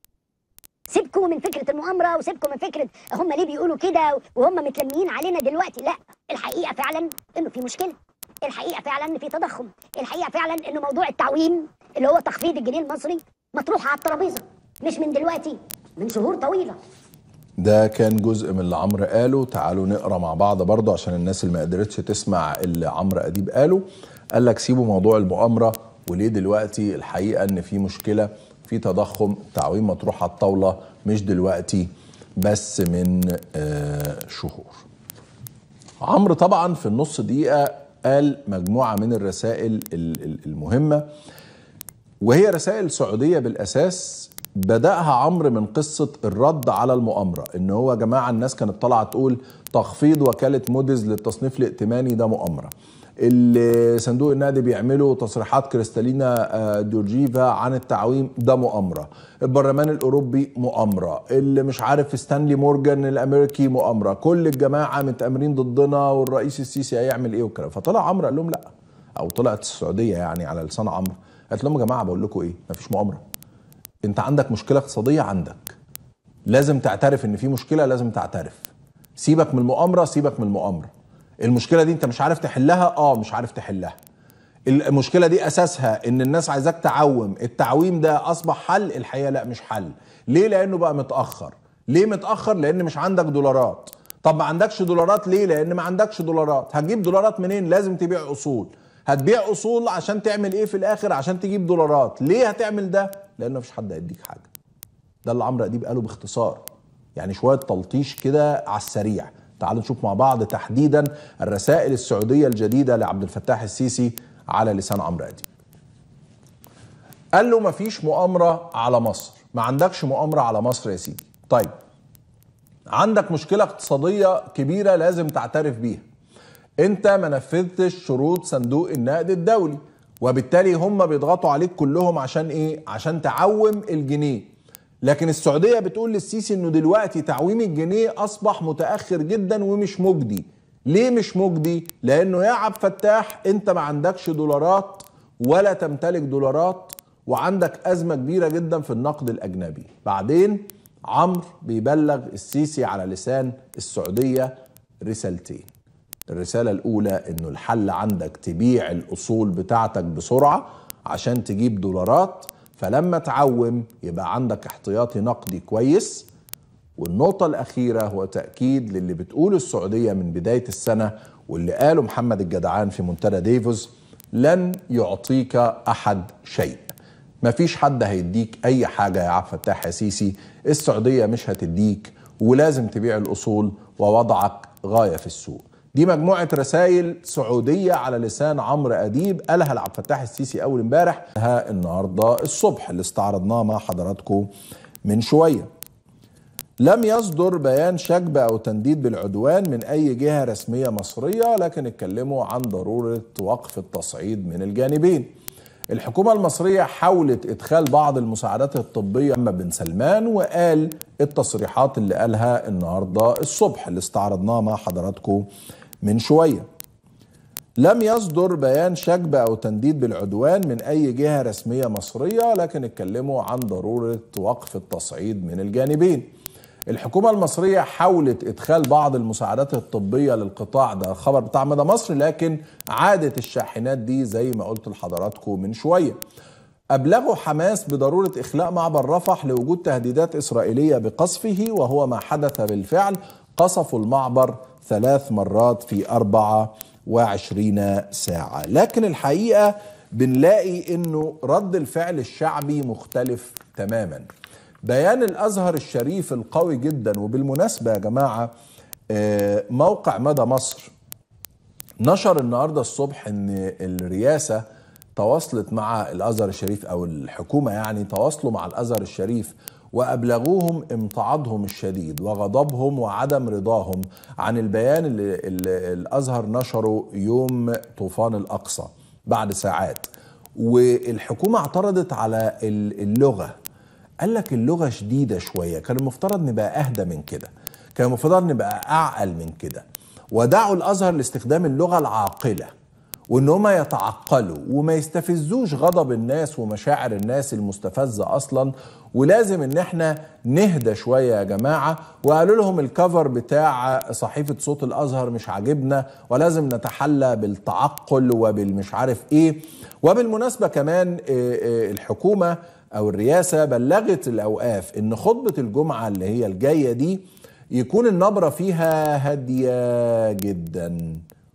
سيبكم من فكره المؤامره وسيبكم من فكره هم ليه بيقولوا كده وهم متلمين علينا دلوقتي لا الحقيقه فعلا انه في مشكله الحقيقه فعلا ان في تضخم الحقيقه فعلا ان موضوع التعويم اللي هو تخفيض الجنيه المصري مطروح على الترابيزه مش من دلوقتي من شهور طويله ده كان جزء من اللي عمرو قاله تعالوا نقرا مع بعض برضه عشان الناس اللي ما قدرتش تسمع اللي عمرو اديب قاله قال لك سيبوا موضوع المؤامره وليه دلوقتي الحقيقه ان في مشكله في تضخم تعويم مطروح على الطاوله مش دلوقتي بس من آه شهور عمرو طبعا في النص دقيقه قال مجموعه من الرسائل المهمه وهي رسائل سعوديه بالاساس بداها عمرو من قصه الرد على المؤامره ان هو يا جماعه الناس كانت طالعه تقول تخفيض وكاله موديز للتصنيف الائتماني ده مؤامره اللي صندوق النقد بيعملوا تصريحات كريستالينا دورجيفا عن التعويم ده مؤامره البرلمان الاوروبي مؤامره اللي مش عارف ستانلي مورجان الامريكي مؤامره كل الجماعه متامرين ضدنا والرئيس السيسي هيعمل ايه والكلام فطلع عمرو قال لهم لا او طلعت السعوديه يعني على لسان عمرو قالت لهم يا جماعه بقول لكم ايه مفيش مؤامره انت عندك مشكله اقتصاديه عندك لازم تعترف ان في مشكله لازم تعترف سيبك من المؤامره سيبك من المؤامره المشكله دي انت مش عارف تحلها اه مش عارف تحلها المشكله دي اساسها ان الناس عايزاك تعوم التعويم ده اصبح حل الحقيقه لا مش حل ليه لانه بقى متاخر ليه متاخر لان مش عندك دولارات طب ما عندكش دولارات ليه لان ما عندكش دولارات هتجيب دولارات منين لازم تبيع اصول هتبيع اصول عشان تعمل ايه في الاخر عشان تجيب دولارات ليه هتعمل ده لان مفيش حد هيديك حاجه ده اللي عمرو اديب قاله باختصار يعني شويه تلطيش كده على السريع تعالوا نشوف مع بعض تحديدا الرسائل السعوديه الجديده لعبد الفتاح السيسي على لسان عمرو اديب. قال له مفيش مؤامره على مصر، ما عندكش مؤامره على مصر يا سيدي. طيب عندك مشكله اقتصاديه كبيره لازم تعترف بيها. انت ما نفذتش شروط صندوق النقد الدولي وبالتالي هم بيضغطوا عليك كلهم عشان ايه؟ عشان تعوم الجنيه. لكن السعودية بتقول للسيسي انه دلوقتي تعويم الجنيه اصبح متأخر جدا ومش مجدي ليه مش مجدي؟ لانه يا عبد فتاح انت ما عندكش دولارات ولا تمتلك دولارات وعندك ازمة كبيرة جدا في النقد الاجنبي بعدين عمرو بيبلغ السيسي على لسان السعودية رسالتين الرسالة الأولى إنه الحل عندك تبيع الأصول بتاعتك بسرعة عشان تجيب دولارات فلما تعوم يبقى عندك احتياطي نقدي كويس والنقطة الأخيرة هو تأكيد للي بتقوله السعودية من بداية السنة واللي قاله محمد الجدعان في منتدى ديفوس لن يعطيك أحد شيء مفيش حد هيديك أي حاجة يا عبد الفتاح يا سيسي السعودية مش هتديك ولازم تبيع الأصول ووضعك غاية في السوق دي مجموعة رسائل سعودية على لسان عمرو أديب قالها لعبد الفتاح السيسي أول امبارح النهاردة الصبح اللي استعرضناه مع حضراتكم من شوية لم يصدر بيان شجب او تنديد بالعدوان من اي جهه رسميه مصريه لكن اتكلموا عن ضروره وقف التصعيد من الجانبين. الحكومه المصريه حاولت ادخال بعض المساعدات الطبيه محمد بن سلمان وقال التصريحات اللي قالها النهارده الصبح اللي استعرضناها مع حضراتكم من شويه. لم يصدر بيان شجب او تنديد بالعدوان من اي جهه رسميه مصريه لكن اتكلموا عن ضروره وقف التصعيد من الجانبين. الحكومة المصرية حاولت إدخال بعض المساعدات الطبية للقطاع ده الخبر بتاع مدى مصر لكن عادت الشاحنات دي زي ما قلت لحضراتكم من شوية أبلغوا حماس بضرورة إخلاء معبر رفح لوجود تهديدات إسرائيلية بقصفه وهو ما حدث بالفعل قصفوا المعبر ثلاث مرات في 24 ساعة لكن الحقيقة بنلاقي أنه رد الفعل الشعبي مختلف تماماً بيان الازهر الشريف القوي جدا وبالمناسبه يا جماعه موقع مدى مصر نشر النهارده الصبح ان الرئاسه تواصلت مع الازهر الشريف او الحكومه يعني تواصلوا مع الازهر الشريف وابلغوهم امتعاضهم الشديد وغضبهم وعدم رضاهم عن البيان اللي, اللي الازهر نشره يوم طوفان الاقصى بعد ساعات والحكومه اعترضت على اللغه قال لك اللغه شديده شويه كان المفترض نبقى اهدى من كده كان المفترض نبقى اعقل من كده ودعوا الازهر لاستخدام اللغه العاقله وان هم يتعقلوا وما يستفزوش غضب الناس ومشاعر الناس المستفزه اصلا ولازم ان احنا نهدى شويه يا جماعه وقالوا لهم الكفر بتاع صحيفه صوت الازهر مش عاجبنا ولازم نتحلى بالتعقل وبالمش عارف ايه وبالمناسبه كمان الحكومه او الرئاسه بلغت الاوقاف ان خطبه الجمعه اللي هي الجايه دي يكون النبره فيها هاديه جدا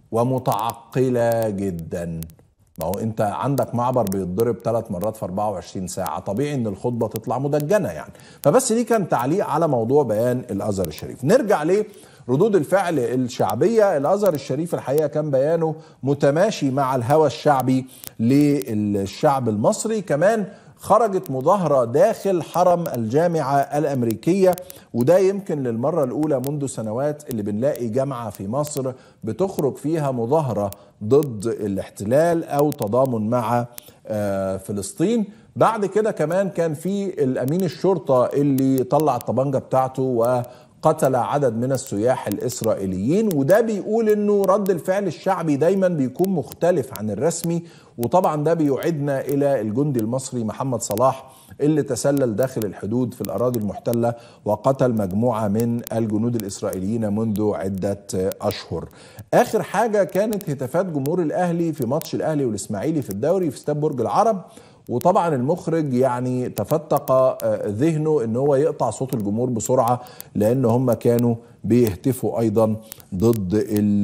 ومتعقله جدا ما هو انت عندك معبر بيتضرب ثلاث مرات في 24 ساعه طبيعي ان الخطبه تطلع مدجنه يعني فبس دي كان تعليق على موضوع بيان الازهر الشريف نرجع ليه ردود الفعل الشعبيه الازهر الشريف الحقيقه كان بيانه متماشي مع الهوى الشعبي للشعب المصري كمان خرجت مظاهرة داخل حرم الجامعة الأمريكية وده يمكن للمرة الأولى منذ سنوات اللي بنلاقي جامعة في مصر بتخرج فيها مظاهرة ضد الاحتلال أو تضامن مع فلسطين بعد كده كمان كان في الأمين الشرطة اللي طلع الطبنجة بتاعته و قتل عدد من السياح الإسرائيليين وده بيقول أنه رد الفعل الشعبي دايما بيكون مختلف عن الرسمي وطبعا ده بيعيدنا إلى الجندي المصري محمد صلاح اللي تسلل داخل الحدود في الأراضي المحتلة وقتل مجموعة من الجنود الإسرائيليين منذ عدة أشهر آخر حاجة كانت هتافات جمهور الأهلي في ماتش الأهلي والإسماعيلي في الدوري في استاد برج العرب وطبعا المخرج يعني تفتق ذهنه ان هو يقطع صوت الجمهور بسرعه لان هم كانوا بيهتفوا ايضا ضد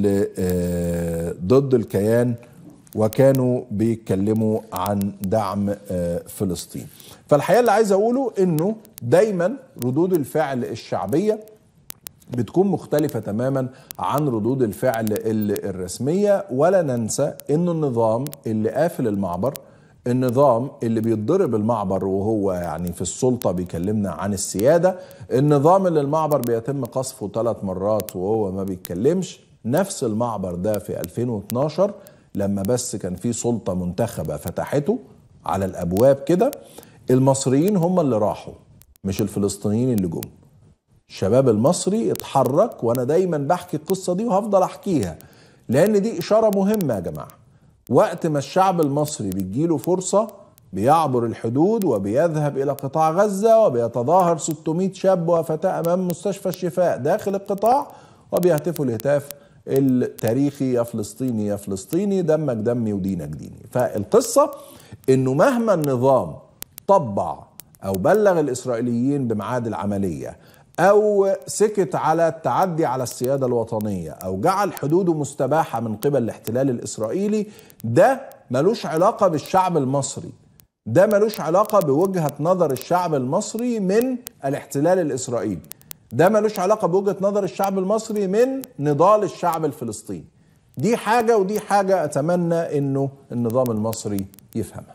ضد الكيان وكانوا بيتكلموا عن دعم فلسطين فالحقيقه اللي عايز اقوله انه دايما ردود الفعل الشعبيه بتكون مختلفة تماما عن ردود الفعل الرسمية ولا ننسى انه النظام اللي قافل المعبر النظام اللي بيتضرب المعبر وهو يعني في السلطة بيكلمنا عن السيادة النظام اللي المعبر بيتم قصفه ثلاث مرات وهو ما بيتكلمش نفس المعبر ده في 2012 لما بس كان في سلطة منتخبة فتحته على الأبواب كده المصريين هم اللي راحوا مش الفلسطينيين اللي جم الشباب المصري اتحرك وانا دايما بحكي القصة دي وهفضل احكيها لان دي اشارة مهمة يا جماعة وقت ما الشعب المصري بيجيله فرصة بيعبر الحدود وبيذهب إلى قطاع غزة وبيتظاهر 600 شاب وفتاة أمام مستشفى الشفاء داخل القطاع وبيهتفوا الهتاف التاريخي يا فلسطيني يا فلسطيني دمك دمي ودينك ديني فالقصة إنه مهما النظام طبع أو بلغ الإسرائيليين بميعاد العملية أو سكت على التعدي على السيادة الوطنية أو جعل حدوده مستباحة من قبل الاحتلال الإسرائيلي ده ملوش علاقة بالشعب المصري ده ملوش علاقة بوجهة نظر الشعب المصري من الاحتلال الإسرائيلي ده ملوش علاقة بوجهة نظر الشعب المصري من نضال الشعب الفلسطيني دي حاجة ودي حاجة أتمنى أنه النظام المصري يفهمها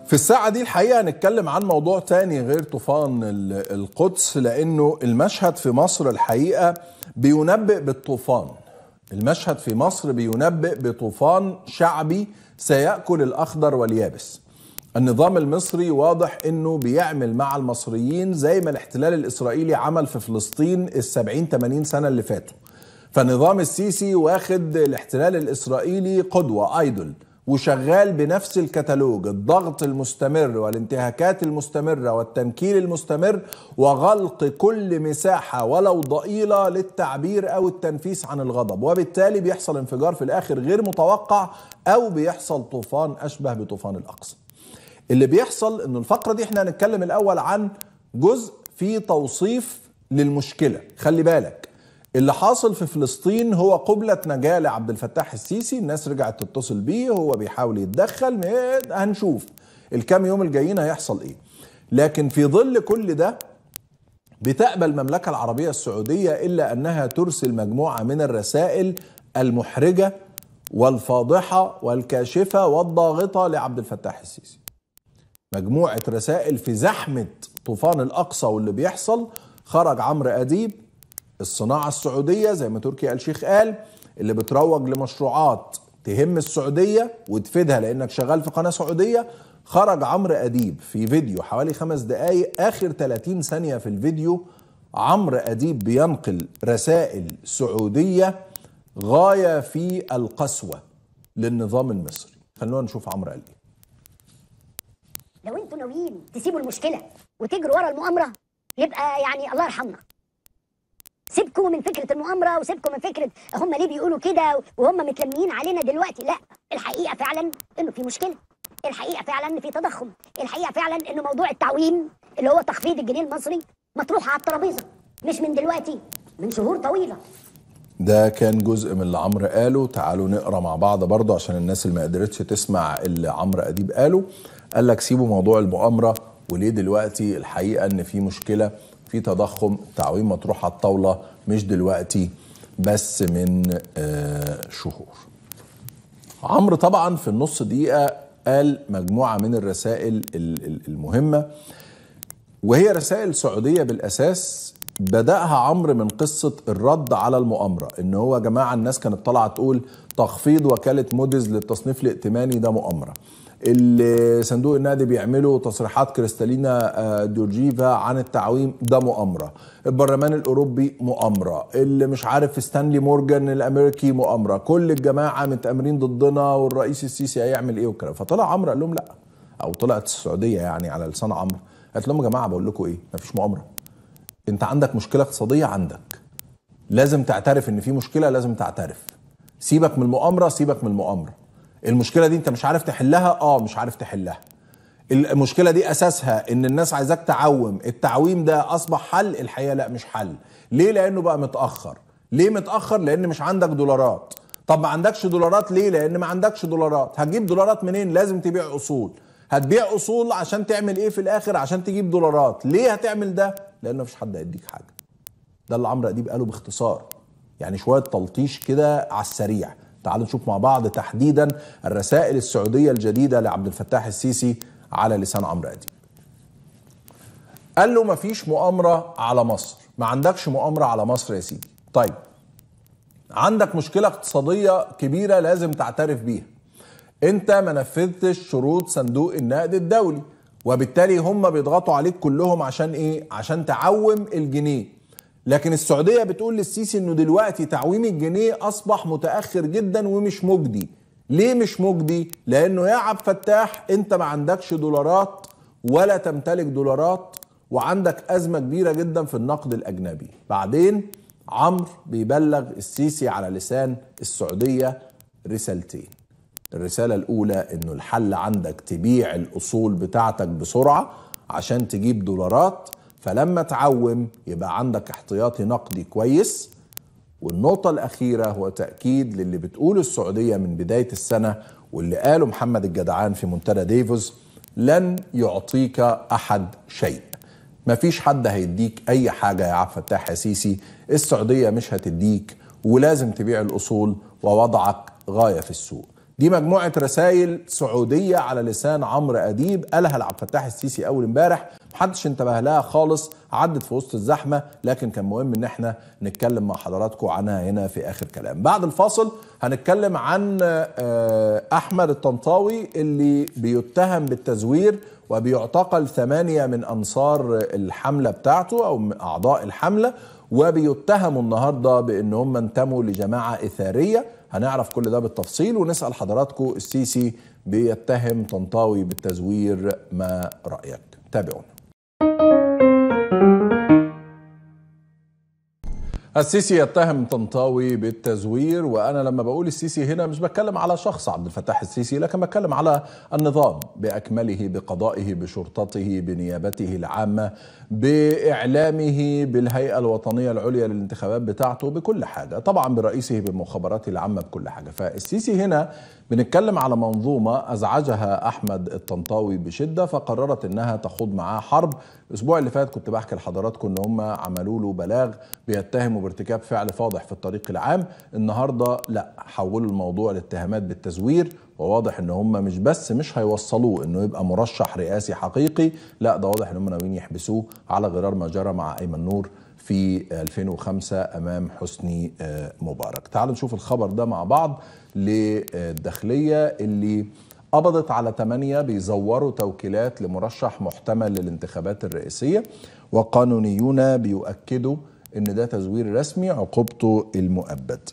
في الساعة دي الحقيقة هنتكلم عن موضوع تاني غير طوفان ال- القدس لأنه المشهد في مصر الحقيقة بينبئ بالطوفان المشهد في مصر بينبئ بطوفان شعبي سيأكل الأخضر واليابس النظام المصري واضح انه بيعمل مع المصريين زي ما الاحتلال الاسرائيلي عمل في فلسطين السبعين 80 سنة اللي فاتوا فنظام السيسي واخد الاحتلال الاسرائيلي قدوة ايدول وشغال بنفس الكتالوج الضغط المستمر والانتهاكات المستمرة والتنكيل المستمر وغلق كل مساحة ولو ضئيلة للتعبير أو التنفيس عن الغضب وبالتالي بيحصل انفجار في الآخر غير متوقع أو بيحصل طوفان أشبه بطوفان الأقصى اللي بيحصل انه الفقره دي احنا هنتكلم الاول عن جزء في توصيف للمشكله خلي بالك اللي حاصل في فلسطين هو قبلة نجاة لعبد الفتاح السيسي الناس رجعت تتصل بيه هو بيحاول يتدخل هنشوف الكام يوم الجايين هيحصل ايه لكن في ظل كل ده بتقبل المملكة العربية السعودية إلا أنها ترسل مجموعة من الرسائل المحرجة والفاضحة والكاشفة والضاغطة لعبد الفتاح السيسي مجموعة رسائل في زحمة طوفان الأقصى واللي بيحصل خرج عمرو أديب الصناعة السعودية زي ما تركي آل شيخ قال اللي بتروج لمشروعات تهم السعودية وتفيدها لأنك شغال في قناة سعودية خرج عمرو أديب في فيديو حوالي خمس دقايق آخر 30 ثانية في الفيديو عمرو أديب بينقل رسائل سعودية غاية في القسوة للنظام المصري خلونا نشوف عمرو قال ايه لو انتوا ناويين تسيبوا المشكله وتجروا ورا المؤامره يبقى يعني الله يرحمنا سيبكم من فكره المؤامره وسيبكم من فكره هم ليه بيقولوا كده وهم متلمين علينا دلوقتي لا الحقيقه فعلا انه في مشكله الحقيقه فعلا ان في تضخم الحقيقه فعلا انه موضوع التعويم اللي هو تخفيض الجنيه المصري مطروح على الترابيزه مش من دلوقتي من شهور طويله ده كان جزء من اللي عمرو قاله تعالوا نقرا مع بعض برضه عشان الناس اللي ما قدرتش تسمع اللي عمرو اديب قاله قال لك سيبوا موضوع المؤامره وليه دلوقتي الحقيقه ان في مشكله في تضخم تعويم مطروح على الطاوله مش دلوقتي بس من آه شهور عمرو طبعا في النص دقيقه قال مجموعه من الرسائل المهمه وهي رسائل سعوديه بالاساس بدأها عمرو من قصة الرد على المؤامرة إن هو يا جماعة الناس كانت طالعة تقول تخفيض وكالة موديز للتصنيف الائتماني ده مؤامرة اللي صندوق النقد بيعملوا تصريحات كريستالينا جورجيفا عن التعويم ده مؤامرة البرلمان الأوروبي مؤامرة اللي مش عارف ستانلي مورجان الأمريكي مؤامرة كل الجماعة متأمرين ضدنا والرئيس السيسي هيعمل إيه والكلام فطلع عمرو قال لهم لا أو طلعت السعودية يعني على لسان عمرو قالت لهم يا جماعة بقول لكم إيه مفيش مؤامرة انت عندك مشكله اقتصاديه عندك لازم تعترف ان في مشكله لازم تعترف سيبك من المؤامره سيبك من المؤامره المشكله دي انت مش عارف تحلها اه مش عارف تحلها المشكله دي اساسها ان الناس عايزاك تعوم التعويم ده اصبح حل الحقيقه لا مش حل ليه لانه بقى متاخر ليه متاخر لان مش عندك دولارات طب ما عندكش دولارات ليه لان ما عندكش دولارات هتجيب دولارات منين لازم تبيع اصول هتبيع اصول عشان تعمل ايه في الاخر عشان تجيب دولارات ليه هتعمل ده لان مفيش حد هيديك حاجه ده اللي عمرو اديب قاله باختصار يعني شويه تلطيش كده على السريع تعالوا نشوف مع بعض تحديدا الرسائل السعوديه الجديده لعبد الفتاح السيسي على لسان عمرو اديب قال له مفيش مؤامره على مصر ما عندكش مؤامره على مصر يا سيدي طيب عندك مشكله اقتصاديه كبيره لازم تعترف بيها انت ما نفذتش شروط صندوق النقد الدولي وبالتالي هم بيضغطوا عليك كلهم عشان ايه عشان تعوم الجنيه لكن السعوديه بتقول للسيسي انه دلوقتي تعويم الجنيه اصبح متاخر جدا ومش مجدي ليه مش مجدي لانه يا عبد فتاح انت ما عندكش دولارات ولا تمتلك دولارات وعندك ازمه كبيره جدا في النقد الاجنبي بعدين عمرو بيبلغ السيسي على لسان السعوديه رسالتين الرسالة الأولى إنه الحل عندك تبيع الأصول بتاعتك بسرعة عشان تجيب دولارات فلما تعوم يبقى عندك احتياطي نقدي كويس والنقطة الأخيرة هو تأكيد للي بتقوله السعودية من بداية السنة واللي قاله محمد الجدعان في منتدى ديفوس لن يعطيك أحد شيء مفيش حد هيديك أي حاجة يا عبد الفتاح يا سيسي السعودية مش هتديك ولازم تبيع الأصول ووضعك غاية في السوق دي مجموعة رسائل سعودية على لسان عمرو أديب قالها لعبد الفتاح السيسي أول امبارح محدش انتبه لها خالص عدت في وسط الزحمة لكن كان مهم ان احنا نتكلم مع حضراتكم عنها هنا في آخر كلام بعد الفاصل هنتكلم عن آه، أحمد الطنطاوي اللي بيتهم بالتزوير وبيعتقل ثمانية من أنصار الحملة بتاعته أو من أعضاء الحملة وبيتهموا النهارده بان هم انتموا لجماعه اثاريه هنعرف كل ده بالتفصيل ونسال حضراتكم السيسي بيتهم طنطاوي بالتزوير ما رايك تابعونا السيسي يتهم طنطاوي بالتزوير وانا لما بقول السيسي هنا مش بتكلم على شخص عبد الفتاح السيسي لكن بتكلم على النظام باكمله بقضائه بشرطته بنيابته العامه باعلامه بالهيئه الوطنيه العليا للانتخابات بتاعته بكل حاجه طبعا برئيسه بالمخابرات العامه بكل حاجه فالسيسي هنا بنتكلم على منظومه ازعجها احمد الطنطاوي بشده فقررت انها تخوض معاه حرب الاسبوع اللي فات كنت بحكي لحضراتكم ان هم عملوا له بلاغ بيتهموا بارتكاب فعل فاضح في الطريق العام النهارده لا حولوا الموضوع لاتهامات بالتزوير وواضح ان هم مش بس مش هيوصلوه انه يبقى مرشح رئاسي حقيقي لا ده واضح ان هم ناويين يحبسوه على غرار ما جرى مع ايمن نور في 2005 امام حسني آه، مبارك تعالوا نشوف الخبر ده مع بعض للداخليه اللي قبضت على ثمانية بيزوروا توكيلات لمرشح محتمل للانتخابات الرئاسية وقانونيون بيؤكدوا ان ده تزوير رسمي عقوبته المؤبد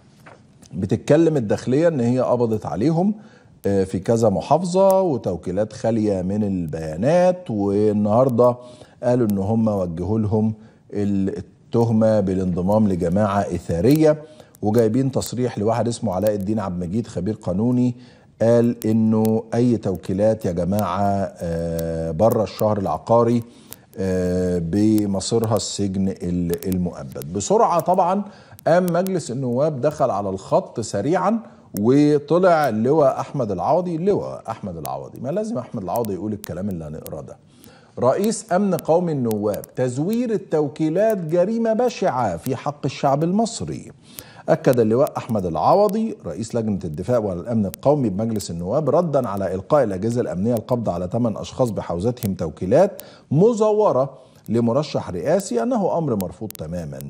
بتتكلم الداخلية ان هي قبضت عليهم آه، في كذا محافظة وتوكيلات خالية من البيانات والنهاردة قالوا ان هم وجهوا لهم التهمة بالانضمام لجماعة إثارية وجايبين تصريح لواحد اسمه علاء الدين عبد المجيد خبير قانوني قال انه اي توكيلات يا جماعه آه، بره الشهر العقاري آه، بمصيرها السجن ال- المؤبد بسرعه طبعا قام مجلس النواب دخل على الخط سريعا وطلع اللواء احمد العوضي اللواء احمد العوضي ما لازم احمد العوضي يقول الكلام اللي هنقراه ده رئيس امن قومي النواب تزوير التوكيلات جريمه بشعه في حق الشعب المصري اكد اللواء احمد العوضي رئيس لجنه الدفاع والامن القومي بمجلس النواب ردا على القاء الاجهزه الامنيه القبض على ثمان اشخاص بحوزتهم توكيلات مزوره لمرشح رئاسي انه امر مرفوض تماما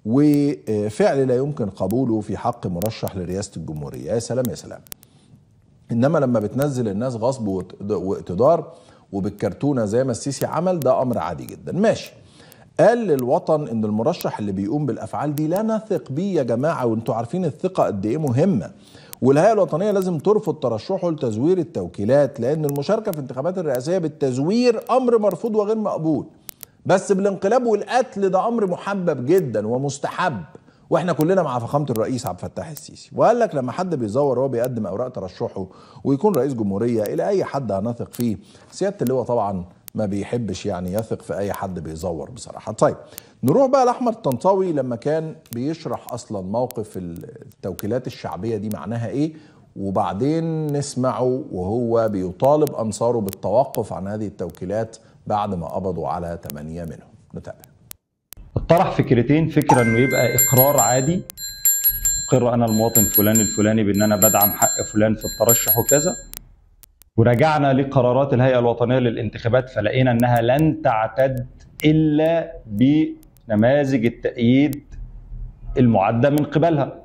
وفعل لا يمكن قبوله في حق مرشح لرئاسه الجمهوريه يا سلام يا سلام انما لما بتنزل الناس غصب وت- واقتدار وبالكرتونه زي ما السيسي عمل ده امر عادي جدا ماشي قال للوطن ان المرشح اللي بيقوم بالافعال دي لا نثق بيه يا جماعه وانتوا عارفين الثقه قد ايه مهمه والهيئه الوطنيه لازم ترفض ترشحه لتزوير التوكيلات لان المشاركه في الانتخابات الرئاسيه بالتزوير امر مرفوض وغير مقبول بس بالانقلاب والقتل ده امر محبب جدا ومستحب واحنا كلنا مع فخامه الرئيس عبد الفتاح السيسي وقال لك لما حد بيزور وهو بيقدم اوراق ترشحه ويكون رئيس جمهوريه الى اي حد هنثق فيه سياده اللواء طبعا ما بيحبش يعني يثق في اي حد بيزور بصراحه طيب نروح بقى لاحمد الطنطاوي لما كان بيشرح اصلا موقف التوكيلات الشعبيه دي معناها ايه وبعدين نسمعه وهو بيطالب انصاره بالتوقف عن هذه التوكيلات بعد ما قبضوا على ثمانيه منهم نتابع اقترح فكرتين فكره انه يبقى اقرار عادي اقر انا المواطن فلان الفلاني بان انا بدعم حق فلان في الترشح وكذا ورجعنا لقرارات الهيئه الوطنيه للانتخابات فلقينا انها لن تعتد الا بنماذج التأييد المعده من قبلها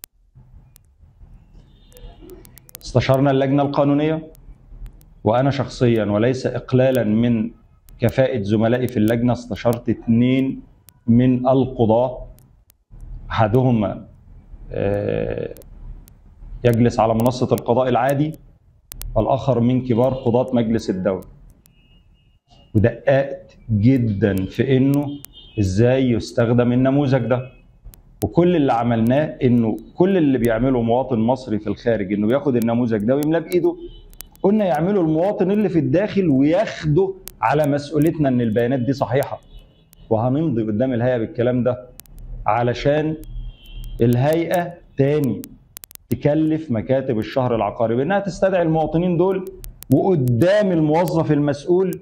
استشرنا اللجنه القانونيه وانا شخصيا وليس اقلالا من كفاءه زملائي في اللجنه استشرت اثنين من القضاه احدهما آه، يجلس على منصه القضاء العادي والاخر من كبار قضاه مجلس الدوله ودققت جدا في انه ازاي يستخدم النموذج ده وكل اللي عملناه انه كل اللي بيعمله مواطن مصري في الخارج انه ياخد النموذج ده ويملاه بايده قلنا يعمله المواطن اللي في الداخل وياخده على مسؤوليتنا ان البيانات دي صحيحه وهنمضي قدام الهيئه بالكلام ده علشان الهيئه تاني تكلف مكاتب الشهر العقاري بانها تستدعي المواطنين دول وقدام الموظف المسؤول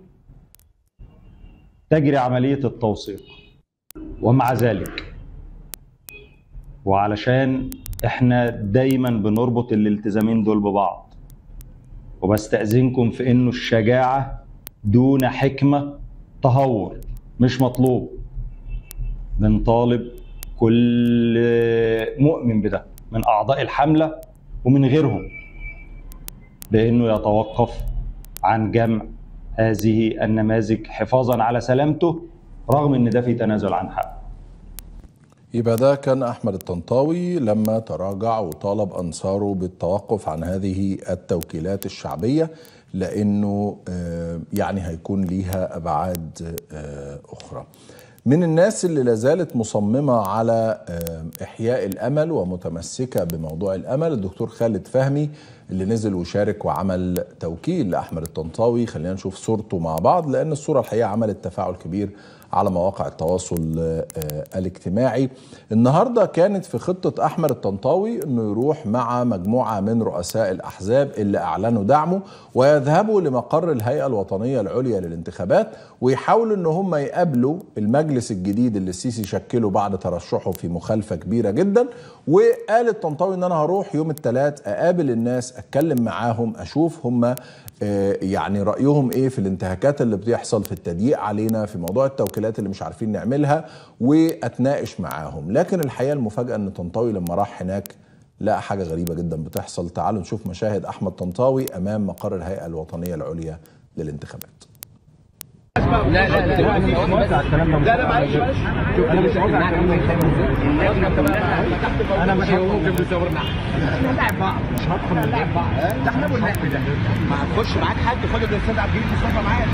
تجري عمليه التوثيق ومع ذلك وعلشان احنا دايما بنربط الالتزامين دول ببعض وبستأذنكم في انه الشجاعة دون حكمة تهور مش مطلوب بنطالب كل مؤمن بده من اعضاء الحملة ومن غيرهم بانه يتوقف عن جمع هذه النماذج حفاظا على سلامته رغم ان ده في تنازل عن حقه يبقى ده كان احمد الطنطاوي لما تراجع وطالب انصاره بالتوقف عن هذه التوكيلات الشعبيه لانه آه، يعني هيكون ليها ابعاد آه، اخرى. من الناس اللي لازالت مصممه على آه، احياء الامل ومتمسكه بموضوع الامل الدكتور خالد فهمي اللي نزل وشارك وعمل توكيل لاحمد الطنطاوي خلينا نشوف صورته مع بعض لان الصوره الحقيقه عملت تفاعل كبير على مواقع التواصل آه، الاجتماعي النهارده كانت في خطه احمد الطنطاوي انه يروح مع مجموعه من رؤساء الاحزاب اللي اعلنوا دعمه ويذهبوا لمقر الهيئه الوطنيه العليا للانتخابات ويحاولوا ان هم يقابلوا المجلس الجديد اللي السيسي شكله بعد ترشحه في مخالفه كبيره جدا وقال الطنطاوي ان انا هروح يوم الثلاث اقابل الناس اتكلم معاهم اشوف هم آه، يعني رايهم ايه في الانتهاكات اللي بتحصل في التضييق علينا في موضوع التوكيلات اللي مش عارفين نعملها واتناقش معاهم لكن الحقيقه المفاجاه ان طنطاوي لما راح هناك لقى حاجه غريبه جدا بتحصل تعالوا نشوف مشاهد احمد طنطاوي امام مقر الهيئه الوطنيه العليا للانتخابات لا لا لا انا مش موافق على الكلام ده لا لا معلش معلش انا مش موافق على الكلام ده انا مش ممكن بيصورنا احنا هنلاعب بعض مش هدخل نلاعب بعض ده احنا بنلعب ده ما هتخش معاك حد خد الاستاذ عبد الجليل مصطفى معاك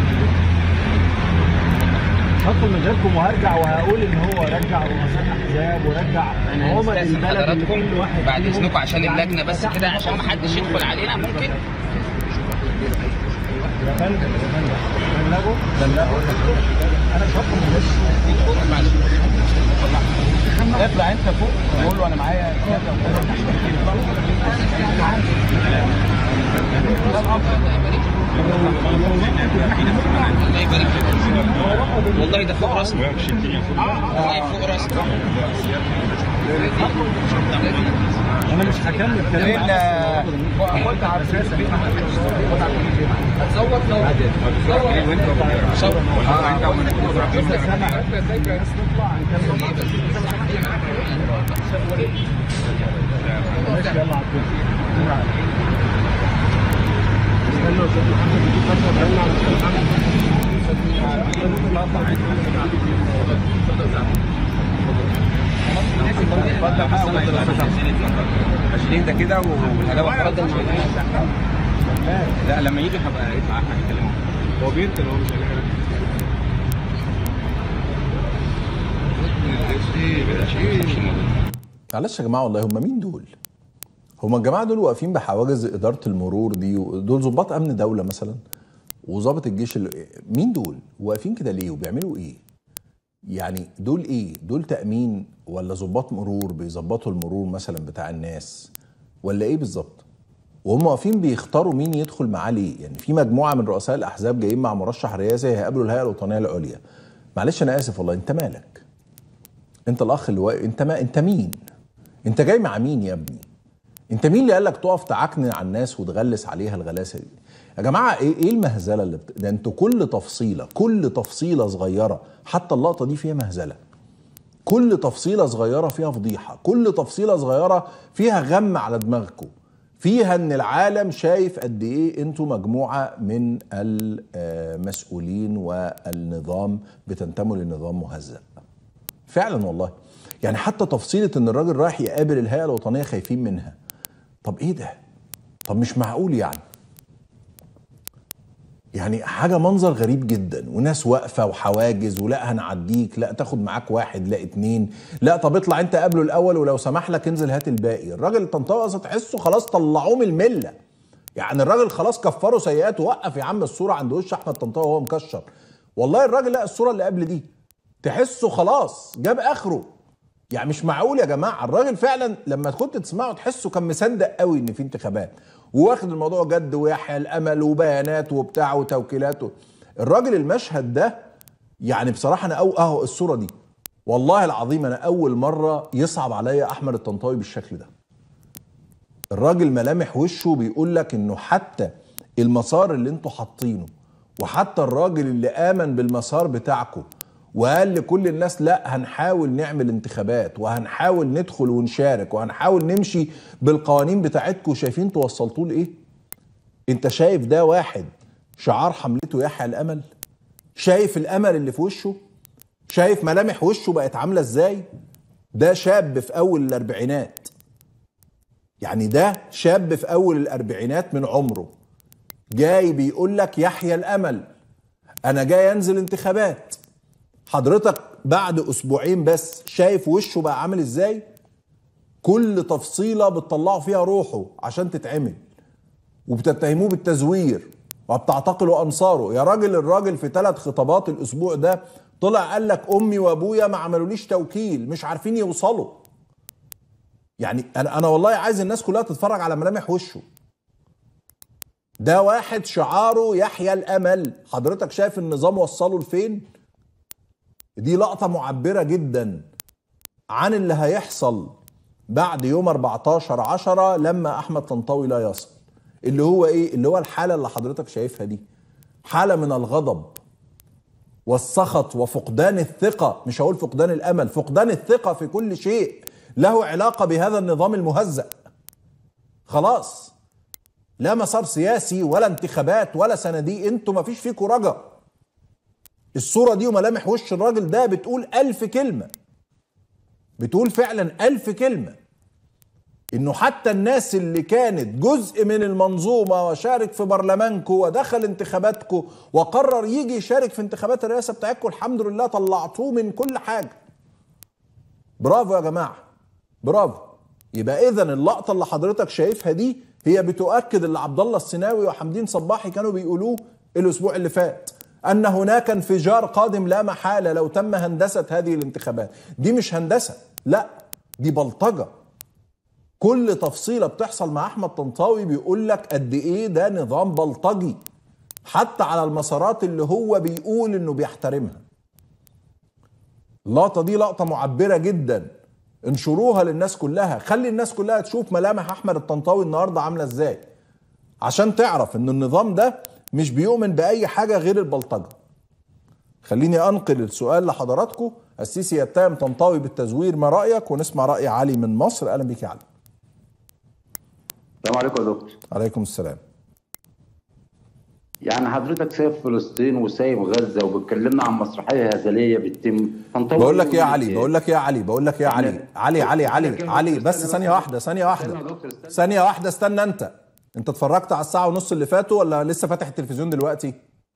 هدخل من غيركم وهرجع وهقول ان هو رجع رؤساء احزاب ورجع عمد البلد اللي كل واحد بعد فيهم اذنكم عشان يعني اللجنه بس كده عشان ما حدش يدخل علينا ممكن يا فندم يا فندم بلغوا بلغوا انا مش هدخل من غيركم اطلع انت فوق قول له انا معايا كذا وكذا الله يبارك فيك والله ده فوق راسنا والله فوق راسنا انا مش هكمل كلام الا خد على اساس هتصور صور انت سامع بس نطلع نكمل ماشي يلا عبد عشان ده كده والهلاوه اتفضل لا لما يجي هبقى يطلع احمد يتكلم هو بينتن هو مش معلش يا جماعه والله هم مين دول؟ هم الجماعه دول واقفين بحواجز اداره المرور دي دول ضباط امن دوله مثلا وظابط الجيش اللي مين دول؟ واقفين كده ليه وبيعملوا ايه؟ يعني دول ايه؟ دول تامين ولا ضباط مرور بيظبطوا المرور مثلا بتاع الناس ولا ايه بالظبط؟ وهم واقفين بيختاروا مين يدخل معاه ليه؟ يعني في مجموعه من رؤساء الاحزاب جايين مع مرشح رئاسي هيقابلوا الهيئه الوطنيه العليا. معلش انا اسف والله انت مالك؟ انت الاخ اللي واقف انت ما انت مين؟ انت جاي مع مين يا ابني؟ انت مين اللي قال لك تقف تعكن على الناس وتغلس عليها الغلاسه دي؟ يا جماعه ايه ايه المهزله اللي بت... ده انتوا كل تفصيله كل تفصيله صغيره حتى اللقطه دي فيها مهزله. كل تفصيله صغيره فيها فضيحه، كل تفصيله صغيره فيها غم على دماغكم. فيها ان العالم شايف قد ايه انتوا مجموعه من المسؤولين والنظام بتنتموا لنظام مهزأ. فعلا والله يعني حتى تفصيلة ان الراجل رايح يقابل الهيئة الوطنية خايفين منها طب ايه ده طب مش معقول يعني يعني حاجة منظر غريب جدا وناس واقفة وحواجز ولا هنعديك لا تاخد معاك واحد لا اتنين لا طب اطلع انت قابله الاول ولو سمح لك انزل هات الباقي الراجل الطنطاوي اصلا تحسه خلاص طلعوه من الملة يعني الراجل خلاص كفروا سيئات وقف يا عم الصورة عند وش احمد طنطاوي وهو مكشر والله الراجل لا الصورة اللي قبل دي تحسه خلاص جاب اخره يعني مش معقول يا جماعه الراجل فعلا لما كنت تسمعه تحسه كان مصدق قوي ان في انتخابات واخد الموضوع جد ويحيى الامل وبيانات وبتاع وتوكيلات و... الراجل المشهد ده يعني بصراحه انا أو اهو الصوره دي والله العظيم انا اول مره يصعب عليا احمد الطنطاوي بالشكل ده الراجل ملامح وشه بيقول لك انه حتى المسار اللي انتوا حاطينه وحتى الراجل اللي امن بالمسار بتاعكم وقال لكل الناس لا هنحاول نعمل انتخابات وهنحاول ندخل ونشارك وهنحاول نمشي بالقوانين بتاعتكم شايفين توصلتوا لايه انت شايف ده واحد شعار حملته يحيى الامل شايف الامل اللي في وشه شايف ملامح وشه بقت عامله ازاي ده شاب في اول الاربعينات يعني ده شاب في اول الاربعينات من عمره جاي بيقول لك يحيى الامل انا جاي انزل انتخابات حضرتك بعد اسبوعين بس شايف وشه بقى عامل ازاي كل تفصيله بتطلعوا فيها روحه عشان تتعمل وبتتهموه بالتزوير وبتعتقلوا انصاره يا راجل الراجل في ثلاث خطابات الاسبوع ده طلع قال لك امي وابويا ما عملوليش توكيل مش عارفين يوصلوا يعني انا انا والله عايز الناس كلها تتفرج على ملامح وشه ده واحد شعاره يحيى الامل حضرتك شايف النظام وصله لفين دي لقطة معبرة جدا عن اللي هيحصل بعد يوم 14 10 لما احمد طنطاوي لا يصل اللي هو ايه اللي هو الحالة اللي حضرتك شايفها دي حالة من الغضب والسخط وفقدان الثقة مش هقول فقدان الامل فقدان الثقة في كل شيء له علاقة بهذا النظام المهزأ خلاص لا مسار سياسي ولا انتخابات ولا صناديق انتوا ما فيش فيكم رجا الصورة دي وملامح وش الراجل ده بتقول ألف كلمة بتقول فعلا ألف كلمة إنه حتى الناس اللي كانت جزء من المنظومة وشارك في برلمانكم ودخل انتخاباتكم وقرر يجي يشارك في انتخابات الرئاسة بتاعتكم الحمد لله طلعتوه من كل حاجة برافو يا جماعة برافو يبقى إذا اللقطة اللي حضرتك شايفها دي هي بتؤكد اللي عبد الله السناوي وحمدين صباحي كانوا بيقولوه الأسبوع اللي فات ان هناك انفجار قادم لا محاله لو تم هندسه هذه الانتخابات دي مش هندسه لا دي بلطجه كل تفصيله بتحصل مع احمد طنطاوي بيقول لك قد ايه ده نظام بلطجي حتى على المسارات اللي هو بيقول انه بيحترمها اللقطه دي لقطه معبره جدا انشروها للناس كلها خلي الناس كلها تشوف ملامح احمد الطنطاوي النهارده عامله ازاي عشان تعرف ان النظام ده مش بيؤمن باي حاجه غير البلطجه خليني انقل السؤال لحضراتكم السيسي يتهم طنطاوي بالتزوير ما رايك ونسمع راي علي من مصر اهلا بيك يا علي السلام عليكم يا دكتور عليكم السلام يعني حضرتك سايب فلسطين وسايب غزه وبتكلمنا عن مسرحيه هزليه بتتم طنطاوي بقول لك ايه يا يقول علي إيه؟ بقول لك ايه يا علي بقول لك ايه يا علي علي علي علي علي بس ثانيه واحده ثانيه واحده ثانيه واحده استنى انت انت اتفرجت على الساعه ونص اللي فاتوا ولا لسه فاتح التلفزيون دلوقتي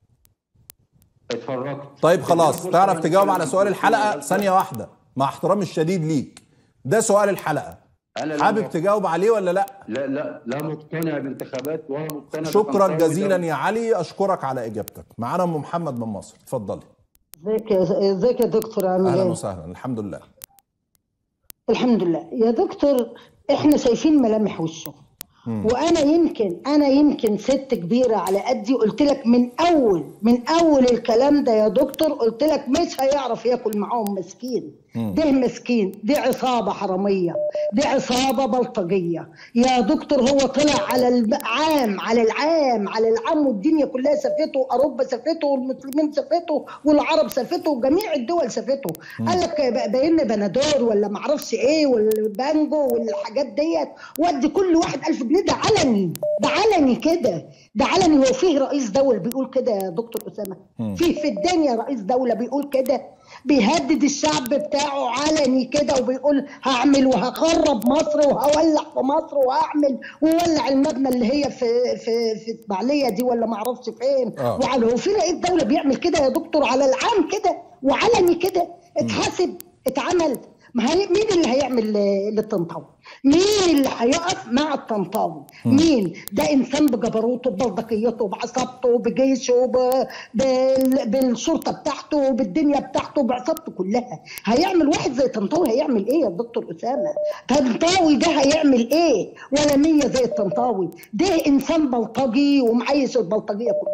اتفرجت طيب خلاص تعرف تجاوب على سؤال الحلقه ثانيه واحده مع احترامي الشديد ليك ده سؤال الحلقه أنا لا حابب مق- تجاوب عليه ولا لا لا لا لا مقتنع بانتخابات ولا مقتنع شكرا بطنطاوي جزيلا ده. يا علي اشكرك على اجابتك معانا ام محمد من مصر اتفضلي ازيك يا ازيك يا دكتور عامل اهلا ايه؟ وسهلا الحمد لله الحمد لله يا دكتور احنا شايفين ملامح وشه وانا يمكن انا يمكن ست كبيره على قدي قلت لك من اول من اول الكلام ده يا دكتور قلت لك مش هيعرف ياكل معاهم مسكين ده مسكين دي عصابه حراميه دي عصابه بلطجيه يا دكتور هو طلع على العام على العام على العام والدنيا كلها سافته واوروبا سافته والمسلمين سافته والعرب سافته وجميع الدول سافته قال لك باين بنادور ولا معرفش ايه والبانجو والحاجات ديت ودي كل واحد ألف جنيه ده علني ده علني كده ده علني هو فيه رئيس دولة بيقول كده يا دكتور أسامة فيه في الدنيا رئيس دولة بيقول كده بيهدد الشعب بتاعه علني كده وبيقول هعمل وهخرب مصر وهولع في مصر وهعمل وولع المبنى اللي هي في في في اسماعيليه دي ولا معرفش فين آه. وعلى هو في رئيس دوله بيعمل كده يا دكتور على العام كده وعلني كده اتحاسب اتعمل ما هي مين اللي هيعمل ل- للطنطاوي؟ مين اللي هيقف مع الطنطاوي؟ مين؟ ده انسان بجبروته ببلطجيته بعصابته بجيشه ب... بال... بالشرطه بتاعته بالدنيا بتاعته بعصابته كلها هيعمل واحد زي طنطاوي هيعمل ايه يا دكتور اسامه؟ طنطاوي ده هيعمل ايه؟ ولا نيه زي الطنطاوي ده انسان بلطجي ومعيش البلطجيه كلهم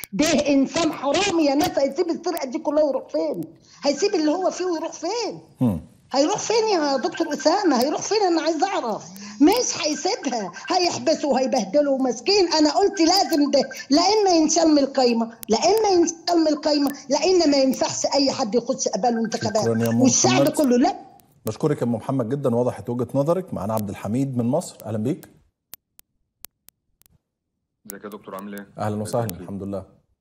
ده انسان حرامي يا ناس هيسيب السرقه دي كلها ويروح فين هيسيب اللي هو فيه ويروح فين مم. هيروح فين يا دكتور اسامه هيروح فين انا عايز اعرف مش هيسيبها هيحبسه وهيبهدله مسكين انا قلت لازم ده لا اما ينشال من القايمه لا اما ينشال من القايمه لا اما ما ينفعش اي حد يخش قباله انتخابات شكراً يا أم والشعب محمد. كله لا بشكرك يا ام محمد جدا وضحت وجهه نظرك معانا عبد الحميد من مصر اهلا بيك ازيك يا دكتور عامل ايه؟ اهلا وسهلا الحمد لله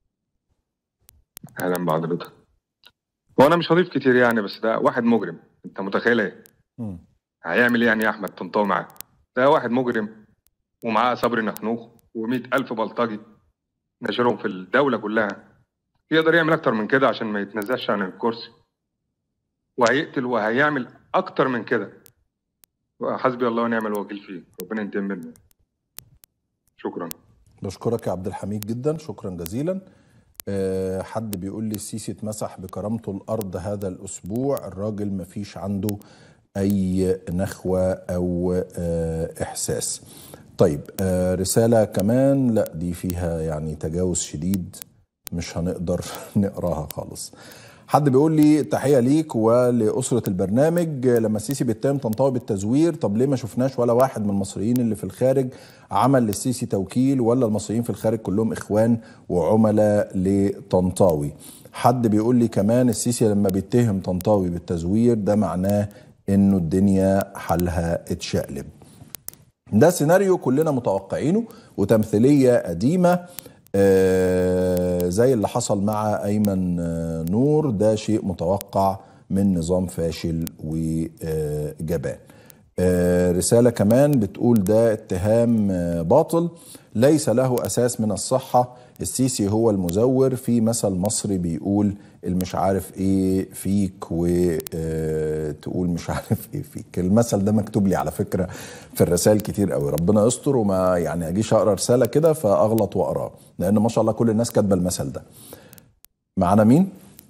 اهلا بحضرتك هو انا مش هضيف كتير يعني بس ده واحد مجرم انت متخيل ايه؟ مم. هيعمل ايه يعني يا احمد طنطاوي معاه؟ ده واحد مجرم ومعاه صبري نخنوخ و100 ألف بلطجي ناشرهم في الدولة كلها يقدر يعمل أكتر من كده عشان ما يتنزلش عن الكرسي وهيقتل وهيعمل أكتر من كده حسبي الله ونعم الوكيل فيه ربنا ينتقم منه شكرا بشكرك يا عبد الحميد جدا شكرا جزيلا أه حد بيقول لي السيسي اتمسح بكرامته الارض هذا الاسبوع الراجل ما فيش عنده اي نخوه او أه احساس طيب أه رساله كمان لا دي فيها يعني تجاوز شديد مش هنقدر نقراها خالص حد بيقول لي تحيه ليك ولاسره البرنامج لما السيسي بيتهم طنطاوي بالتزوير طب ليه ما شفناش ولا واحد من المصريين اللي في الخارج عمل للسيسي توكيل ولا المصريين في الخارج كلهم اخوان وعملاء لطنطاوي حد بيقول لي كمان السيسي لما بيتهم طنطاوي بالتزوير ده معناه انه الدنيا حالها اتشقلب ده سيناريو كلنا متوقعينه وتمثيليه قديمه آه زي اللي حصل مع ايمن آه نور ده شيء متوقع من نظام فاشل وجبان آه رساله كمان بتقول ده اتهام باطل ليس له اساس من الصحه السيسي هو المزور في مثل مصري بيقول المش عارف ايه فيك وتقول مش عارف ايه فيك المثل ده مكتوب لي على فكره في الرسائل كتير قوي ربنا يستر وما يعني اجيش اقرا رساله كده فاغلط واقراه لان ما شاء الله كل الناس كاتبه المثل ده معانا مين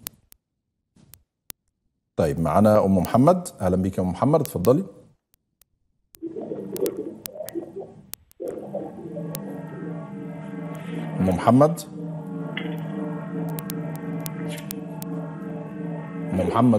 طيب معانا ام محمد اهلا بيك يا ام محمد اتفضلي ام محمد ام محمد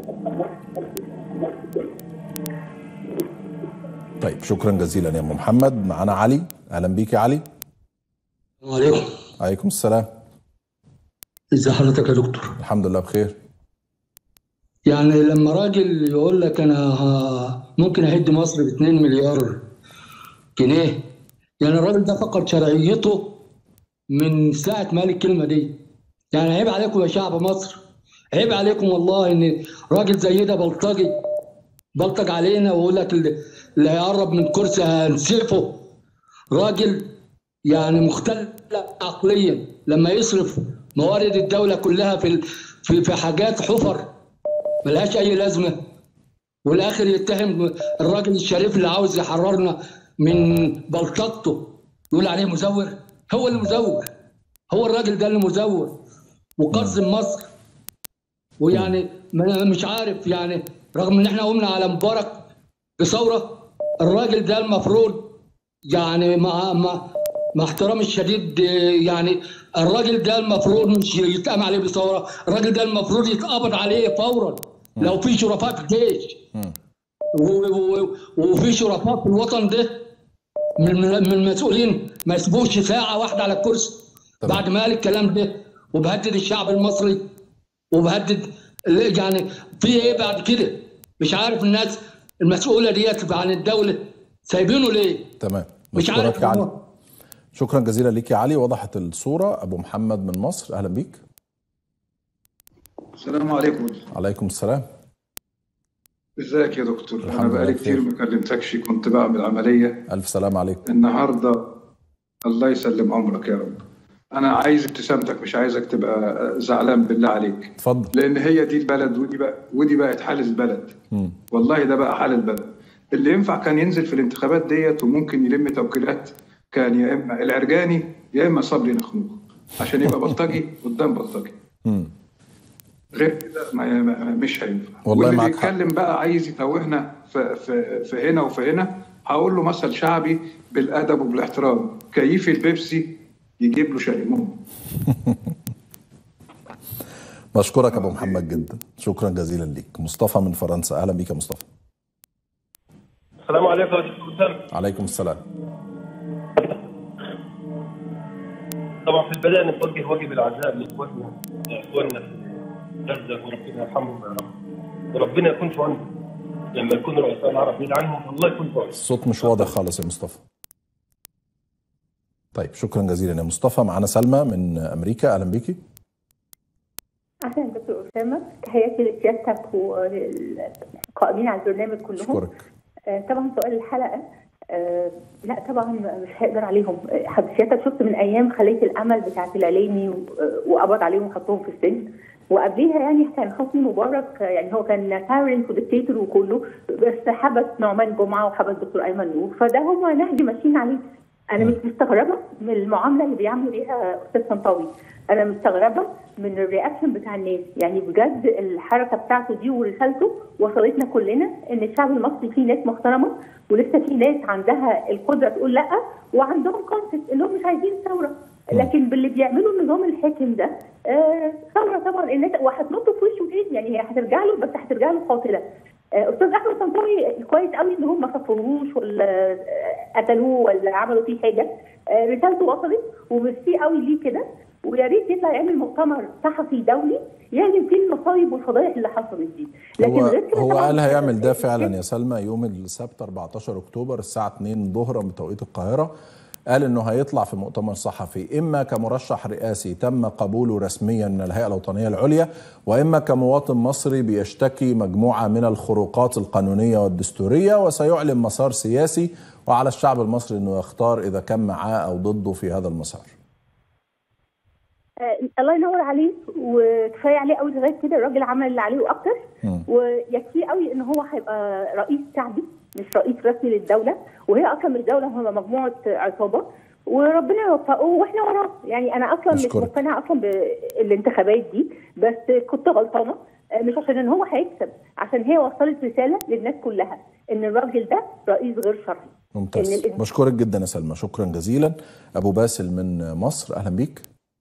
طيب شكرا جزيلا يا ام محمد معانا علي اهلا بيك يا علي السلام عليكم عليكم السلام ازي حضرتك يا دكتور الحمد لله بخير يعني لما راجل يقول لك انا ه- ممكن اهد مصر ب 2 مليار جنيه يعني الراجل ده فقد شرعيته من ساعه ما قال الكلمه دي يعني عيب عليكم يا شعب مصر عيب عليكم والله ان راجل زي ده بلطجي بلطج علينا ويقول لك اللي اللي هيقرب من كرسي هنسيفه راجل يعني مختل عقليا لما يصرف موارد الدوله كلها في ال- في في حاجات حفر ملهاش اي لازمه والاخر يتهم الراجل الشريف اللي عاوز يحررنا من بلطجته يقول عليه مزور هو اللي مزور هو الراجل ده اللي مزور وقزم مصر ويعني ما- مش عارف يعني رغم ان احنا قمنا على مبارك بثوره الراجل ده المفروض يعني مع مع مع احترامي الشديد آه، يعني الراجل ده المفروض مش يتقام عليه بثوره الراجل ده المفروض يتقبض عليه فورا لو في شرفاء في الجيش و- و- وفي شرفاء في الوطن ده من من المسؤولين ما يسيبوش ساعه واحده على الكرسي بعد ما قال الكلام ده وبهدد الشعب المصري وبهدد ال- يعني في ايه بعد كده مش عارف الناس المسؤوله ديت عن الدوله سايبينه ليه تمام مش عارف بشكرك يا علي والله. شكرا جزيلا ليك يا علي وضحت الصوره ابو محمد من مصر اهلا بيك السلام عليكم عليكم السلام ازيك يا دكتور انا الحمد بقالي لله كتير بخير. ما كلمتكش كنت بعمل عمليه الف سلام عليكم النهارده الله يسلم عمرك يا رب انا عايز ابتسامتك مش عايزك تبقى زعلان بالله عليك اتفضل لان هي دي البلد ودي بقى ودي بقت حال البلد مم. والله ده بقى حال البلد اللي ينفع كان ينزل في الانتخابات ديت وممكن يلم توكيلات كان يا اما العرجاني يا اما صبري نخنوخ عشان يبقى بلطجي قدام بلطجي مم. غير كده ما ما- مش هينفع والله واللي معاك حق. بيتكلم بقى عايز يتوهنا في, في, في هنا وفي هنا هقول له مثل شعبي بالادب وبالاحترام كيف البيبسي يجيب له شاليمون بشكرك ابو محمد جدا شكرا جزيلا ليك مصطفى من فرنسا اهلا بيك يا مصطفى السلام عليكم يا دكتور اسامه عليكم السلام طبعا في البدايه نوجه واجب العزاء لاخواننا اخواننا في غزه وربنا يرحمهم يا رب وربنا يكون في عونهم لما يكون رؤساء العرب بعيد عنهم الله يكون في عونهم الصوت مش واضح خالص يا مصطفى طيب شكرا جزيلا يا مصطفى معانا سلمى من امريكا اهلا بيكي اهلا دكتور اسامه تحياتي لسيادتك والقائمين على البرنامج كلهم اشكرك آه، طبعا سؤال الحلقه آه، لا طبعا مش هقدر عليهم آه، حضرتك سيادتك شفت من ايام خليه الامل بتاعت العليمي و- آه، وقبض عليهم وحطهم في السجن وقبليها يعني كان حسني مبارك آه، يعني هو كان تايرنت وديكتاتور وكله بس حبس نعمان جمعه وحبس دكتور ايمن نور فده هم نهج ماشيين عليه انا مش مستغربه من المعامله اللي بيعملوا بيها استاذ طنطاوي انا مستغربه من الرياكشن بتاع الناس يعني بجد الحركه بتاعته دي ورسالته وصلتنا كلنا ان الشعب المصري فيه ناس محترمه ولسه في ناس عندها القدره تقول لا وعندهم كونسبت اللي هم مش عايزين ثوره لكن باللي بيعمله النظام الحاكم ده آه، ثوره طبعا الناس وهتنط في وشه تاني يعني هي هترجع له بس هترجع له قاتله آه، استاذ احمد طنطاوي كويس قوي ان هم ما صفروهوش ولا آه، قتلوه ولا عملوا فيه حاجه آه، رسالته وصلت وميرسي قوي ليه كده ويا ريت يطلع يعمل مؤتمر صحفي دولي يعلن فيه المصايب والفضائح اللي حصلت دي لكن هو غير كده هو طبعاً قال هيعمل ده فعلا يا سلمى يوم السبت 14 اكتوبر الساعه 2 ظهرا بتوقيت القاهره قال انه هيطلع في مؤتمر صحفي اما كمرشح رئاسي تم قبوله رسميا من الهيئه الوطنيه العليا واما كمواطن مصري بيشتكي مجموعه من الخروقات القانونيه والدستوريه وسيعلن مسار سياسي وعلى الشعب المصري انه يختار اذا كان معاه او ضده في هذا المسار آه الله ينور عليه وكفايه عليه قوي لغايه كده الراجل عمل اللي عليه واكتر ويكفيه قوي ان هو هيبقى رئيس شعبي مش رئيس رسمي للدوله وهي اصلا مش دوله هم مجموعه عصابات وربنا يوفقه واحنا وراه يعني انا اصلا مش أشكرك. مقتنعه اصلا بالانتخابات دي بس كنت غلطانه آه، مش عشان ان هو هيكسب عشان هي وصلت رساله للناس كلها ان الراجل ده رئيس غير شرعي ممتاز إن الإن- بشكرك جدا يا سلمى شكرا جزيلا ابو باسل من مصر اهلا بيك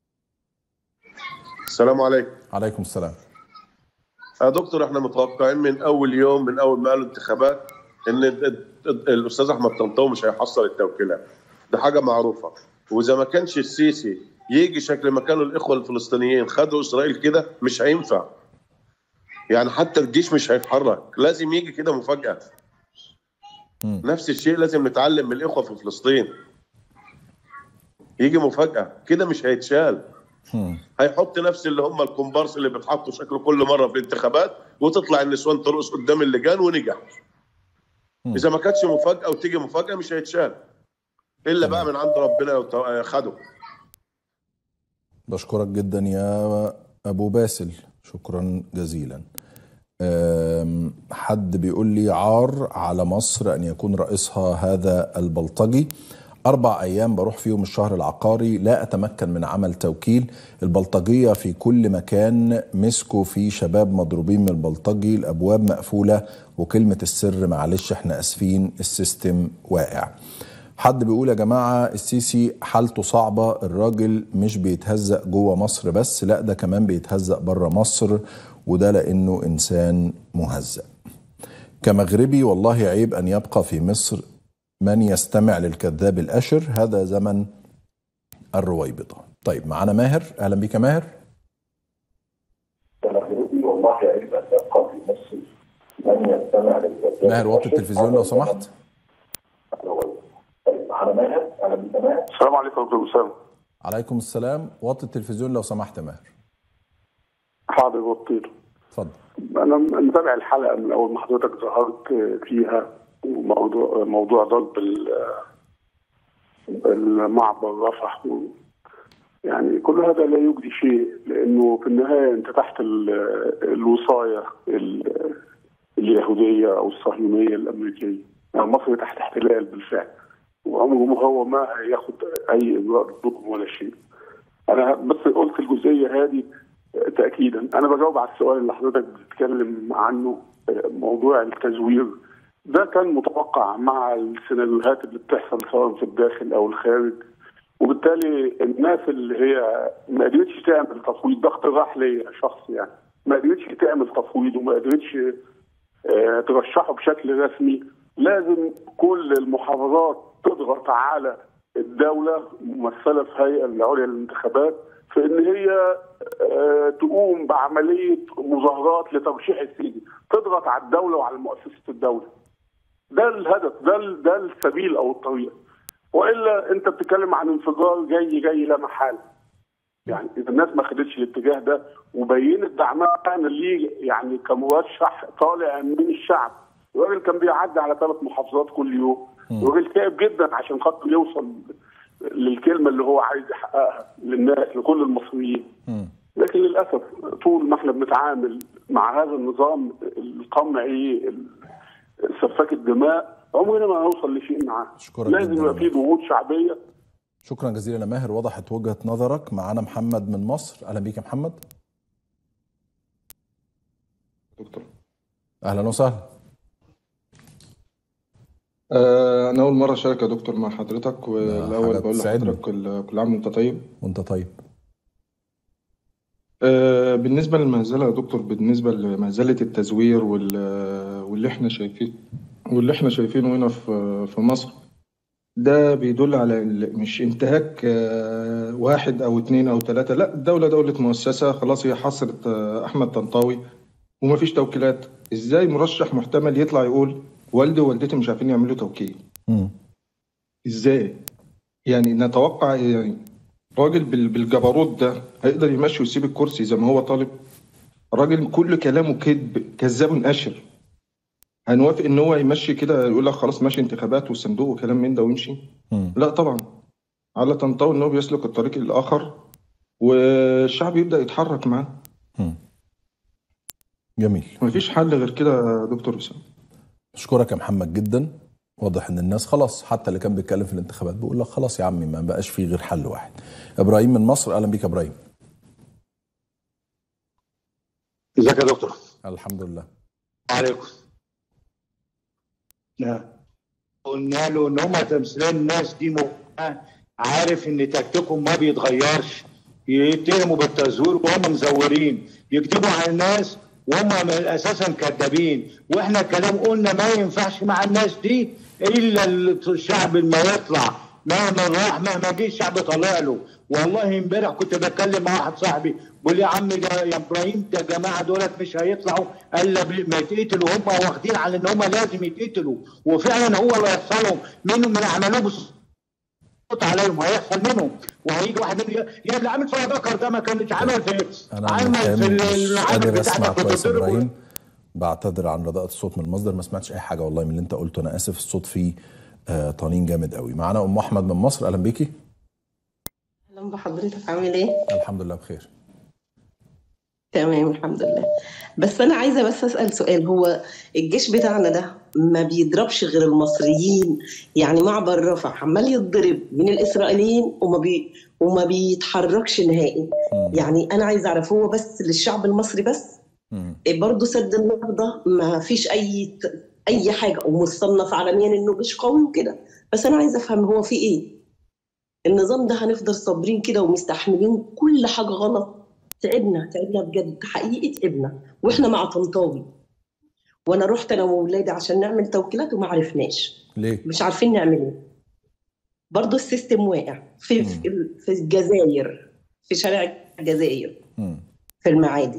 السلام عليكم عليكم السلام يا دكتور احنا متوقعين من اول يوم من اول ما قالوا انتخابات ان ال- ال- الاستاذ احمد طنطاوي مش هيحصل التوكيلات ده حاجه معروفه واذا ما كانش السيسي يجي شكل ما كانوا الاخوه الفلسطينيين خدوا اسرائيل كده مش هينفع يعني حتى الجيش مش هيتحرك لازم يجي كده مفاجاه نفس الشيء لازم نتعلم من الاخوه في فلسطين يجي مفاجاه كده مش هيتشال هيحط نفس اللي هم الكومبارس اللي بيتحطوا شكله كل مره في الانتخابات وتطلع النسوان ترقص قدام اللجان ونجح اذا ما كانتش مفاجاه وتيجي مفاجاه مش هيتشال الا بقى من عند ربنا وت- خده بشكرك جدا يا ابو باسل شكرا جزيلا أم، حد بيقول لي عار على مصر ان يكون رئيسها هذا البلطجي اربع ايام بروح فيهم الشهر العقاري لا اتمكن من عمل توكيل البلطجيه في كل مكان مسكوا في شباب مضروبين من البلطجي الابواب مقفوله وكلمه السر معلش احنا اسفين السيستم واقع حد بيقول يا جماعة السيسي حالته صعبة الراجل مش بيتهزق جوه مصر بس لا ده كمان بيتهزق بره مصر وده لأنه إنسان مهزأ كمغربي والله عيب أن يبقى في مصر من يستمع للكذاب الأشر هذا زمن الرويبضة طيب معانا ماهر أهلا بيك يا ماهر والله عيب ان يبقى في مصر من يستمع للكذاب ماهر وطي التلفزيون لو سمحت على ماهر انا من زمان السلام عليكم دكتور اسامه عليكم السلام وطي التلفزيون لو سمحت يا ماهر حاضر وطير اتفضل انا متابع الحلقه من اول ما حضرتك ظهرت فيها وموضوع موضوع ضرب ال- المعبر رفح و- يعني كل هذا لا يجدي شيء لانه في النهايه انت تحت ال- الوصايه ال- اليهوديه او الصهيونيه الامريكيه يعني مصر تحت احتلال بالفعل وعمره ما هو ما هياخد اي اجراء ضدهم ولا شيء انا بس قلت الجزئيه هذه تاكيدا انا بجاوب على السؤال اللي حضرتك بتتكلم عنه موضوع التزوير ده كان متوقع مع السيناريوهات اللي بتحصل سواء في الداخل او الخارج وبالتالي الناس اللي هي ما قدرتش تعمل تفويض ده اقتراح ليا شخصي يعني ما قدرتش تعمل تفويض وما قدرتش آه، ترشحه بشكل رسمي لازم كل المحافظات تضغط على الدوله ممثله في هيئه العليا للانتخابات في ان هي آه، تقوم بعمليه مظاهرات لترشيح السيسي تضغط على الدوله وعلى مؤسسه الدوله ده الهدف ده ال- ده السبيل او الطريق والا انت بتتكلم عن انفجار جاي جاي لا محاله يعني اذا الناس ما خدتش الاتجاه ده وبينت دعمها ليه يعني كمرشح طالع من الشعب الراجل كان بيعدي على ثلاث محافظات كل يوم الراجل تعب جدا عشان خاطر يوصل للكلمه اللي هو عايز يحققها للناس لكل المصريين لكن للاسف طول ما احنا بنتعامل مع هذا النظام القمعي سفاك الدماء عمرنا ما هنوصل لشيء معاه أشكرك لازم جداً. يبقى في ضغوط شعبيه شكرا جزيلا يا ماهر وضحت وجهة نظرك معانا محمد من مصر اهلا بيك يا محمد دكتور اهلا وسهلا آه، أنا أول مرة أشارك يا دكتور مع حضرتك والأول حاجة بقول تسعدني. لحضرتك كل كل عام وأنت طيب وانت طيب آه، بالنسبة للمهزلة يا دكتور بالنسبة لمهزلة التزوير وال- واللي إحنا شايفين واللي إحنا شايفينه هنا في في مصر ده بيدل على ال- مش انتهاك آه، واحد أو اتنين أو تلاتة لا الدولة دولة مؤسسة خلاص هي حصرت آه، أحمد طنطاوي ومفيش توكيلات إزاي مرشح محتمل يطلع يقول والدي ووالدتي مش عارفين يعملوا توكيل ازاي يعني نتوقع يعني راجل بال- بالجبروت ده هيقدر يمشي ويسيب الكرسي زي ما هو طالب راجل كل كلامه كذب كذاب اشر هنوافق ان هو يمشي كده يقول لك خلاص ماشي انتخابات والصندوق وكلام من ده ويمشي لا طبعا على طنطاوي ان هو بيسلك الطريق الاخر والشعب يبدا يتحرك معاه جميل مفيش حل غير كده يا دكتور اسامه اشكرك يا محمد جدا واضح ان الناس خلاص حتى اللي كان بيتكلم في الانتخابات بيقول لك خلاص يا عمي ما بقاش في غير حل واحد ابراهيم من مصر اهلا بيك يا ابراهيم ازيك يا دكتور الحمد لله عليكم نعم قلنا له ان هم تمثيلين الناس دي م... عارف ان تكتيكهم ما بيتغيرش يتهموا بالتزوير وهم مزورين يكتبوا على الناس وهم من اساسا كذابين واحنا كلام قلنا ما ينفعش مع الناس دي الا الشعب ما يطلع مهما راح مهما جه الشعب طلع له والله امبارح كنت بتكلم مع واحد صاحبي بيقول لي يا عم ده يا ابراهيم ده جماعه دولت مش هيطلعوا الا ب- ما يتقتلوا هم واخدين على ان هم لازم يتقتلوا وفعلا هو اللي هيحصلهم منهم من عملوه بالصوت عليهم هيحصل منهم وهيجي واحد منهم يا- يا اللي عامل فيها ذكر ده ما كانش عمل في انا عمل متهيألي في مش العمل قادر اسمع بتاعتك كويس يا بتضرب ابراهيم بعتذر عن رداءة الصوت من المصدر ما سمعتش اي حاجه والله من اللي انت قلته انا اسف الصوت فيه آه طنين جامد قوي معانا ام احمد من مصر اهلا بيكي اهلا بحضرتك عامل ايه؟ الحمد لله بخير تمام الحمد لله بس انا عايزه بس اسال سؤال هو الجيش بتاعنا ده ما بيضربش غير المصريين يعني معبر رفح عمال يتضرب من الاسرائيليين وما بي وما بيتحركش نهائي يعني انا عايزه اعرف هو بس للشعب المصري بس إيه برضه سد النهضه ما فيش اي اي حاجه ومصنف عالميا انه مش قوي وكده بس انا عايزه افهم هو في ايه النظام ده هنفضل صابرين كده ومستحملين كل حاجه غلط تعبنا تعبنا بجد حقيقي تعبنا واحنا مع طنطاوي وانا رحت انا واولادي عشان نعمل توكيلات وما عرفناش ليه مش عارفين نعمل ايه برضه السيستم واقع في في في الجزائر في شارع الجزائر في المعادي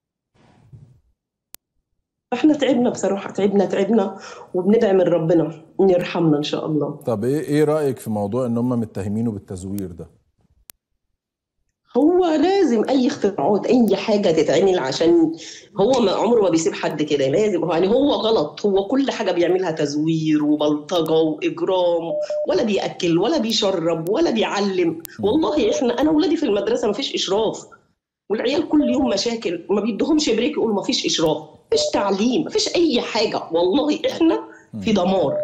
فاحنا تعبنا بصراحه تعبنا تعبنا وبندعي من ربنا ان يرحمنا ان شاء الله طب ايه ايه رايك في موضوع ان هم متهمينه بالتزوير ده هو لازم اي اختراعات اي حاجه تتعمل عشان هو ما عمره ما بيسيب حد كده لازم يعني هو غلط هو كل حاجه بيعملها تزوير وبلطجه واجرام ولا بياكل ولا بيشرب ولا بيعلم والله احنا انا اولادي في المدرسه ما فيش اشراف والعيال كل يوم مشاكل ما بيدهمش بريك يقولوا ما فيش اشراف ما فيش تعليم ما فيش اي حاجه والله احنا في دمار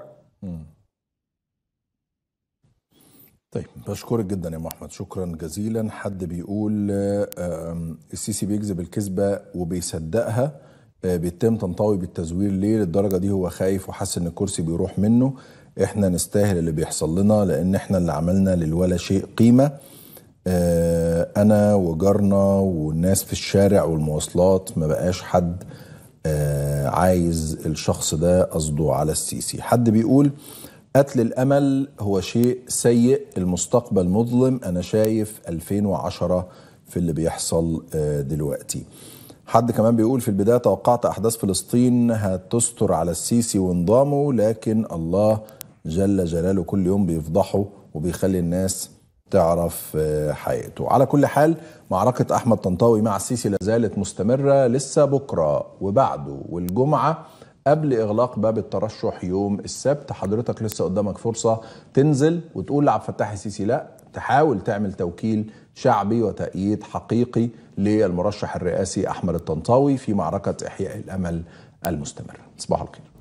طيب بشكرك جدا يا ام احمد شكرا جزيلا حد بيقول آه، آم، السيسي بيكذب الكذبه وبيصدقها آه، بيتم تنطوي بالتزوير ليه للدرجه دي هو خايف وحاسس ان الكرسي بيروح منه احنا نستاهل اللي بيحصل لنا لان احنا اللي عملنا للولا شيء قيمه آه، انا وجارنا والناس في الشارع والمواصلات ما بقاش حد آه، عايز الشخص ده قصده على السيسي حد بيقول قتل الامل هو شيء سيء المستقبل مظلم انا شايف 2010 في اللي بيحصل آه، دلوقتي حد كمان بيقول في البدايه توقعت احداث فلسطين هتستر على السيسي ونظامه لكن الله جل جلاله كل يوم بيفضحه وبيخلي الناس تعرف آه، حقيقته على كل حال معركة أحمد طنطاوي مع السيسي لازالت مستمرة لسه بكرة وبعده والجمعة قبل إغلاق باب الترشح يوم السبت حضرتك لسه قدامك فرصة تنزل وتقول لعبد الفتاح السيسي لا تحاول تعمل توكيل شعبي وتأييد حقيقي للمرشح الرئاسي أحمد الطنطاوي في معركة إحياء الأمل المستمرة صباح الخير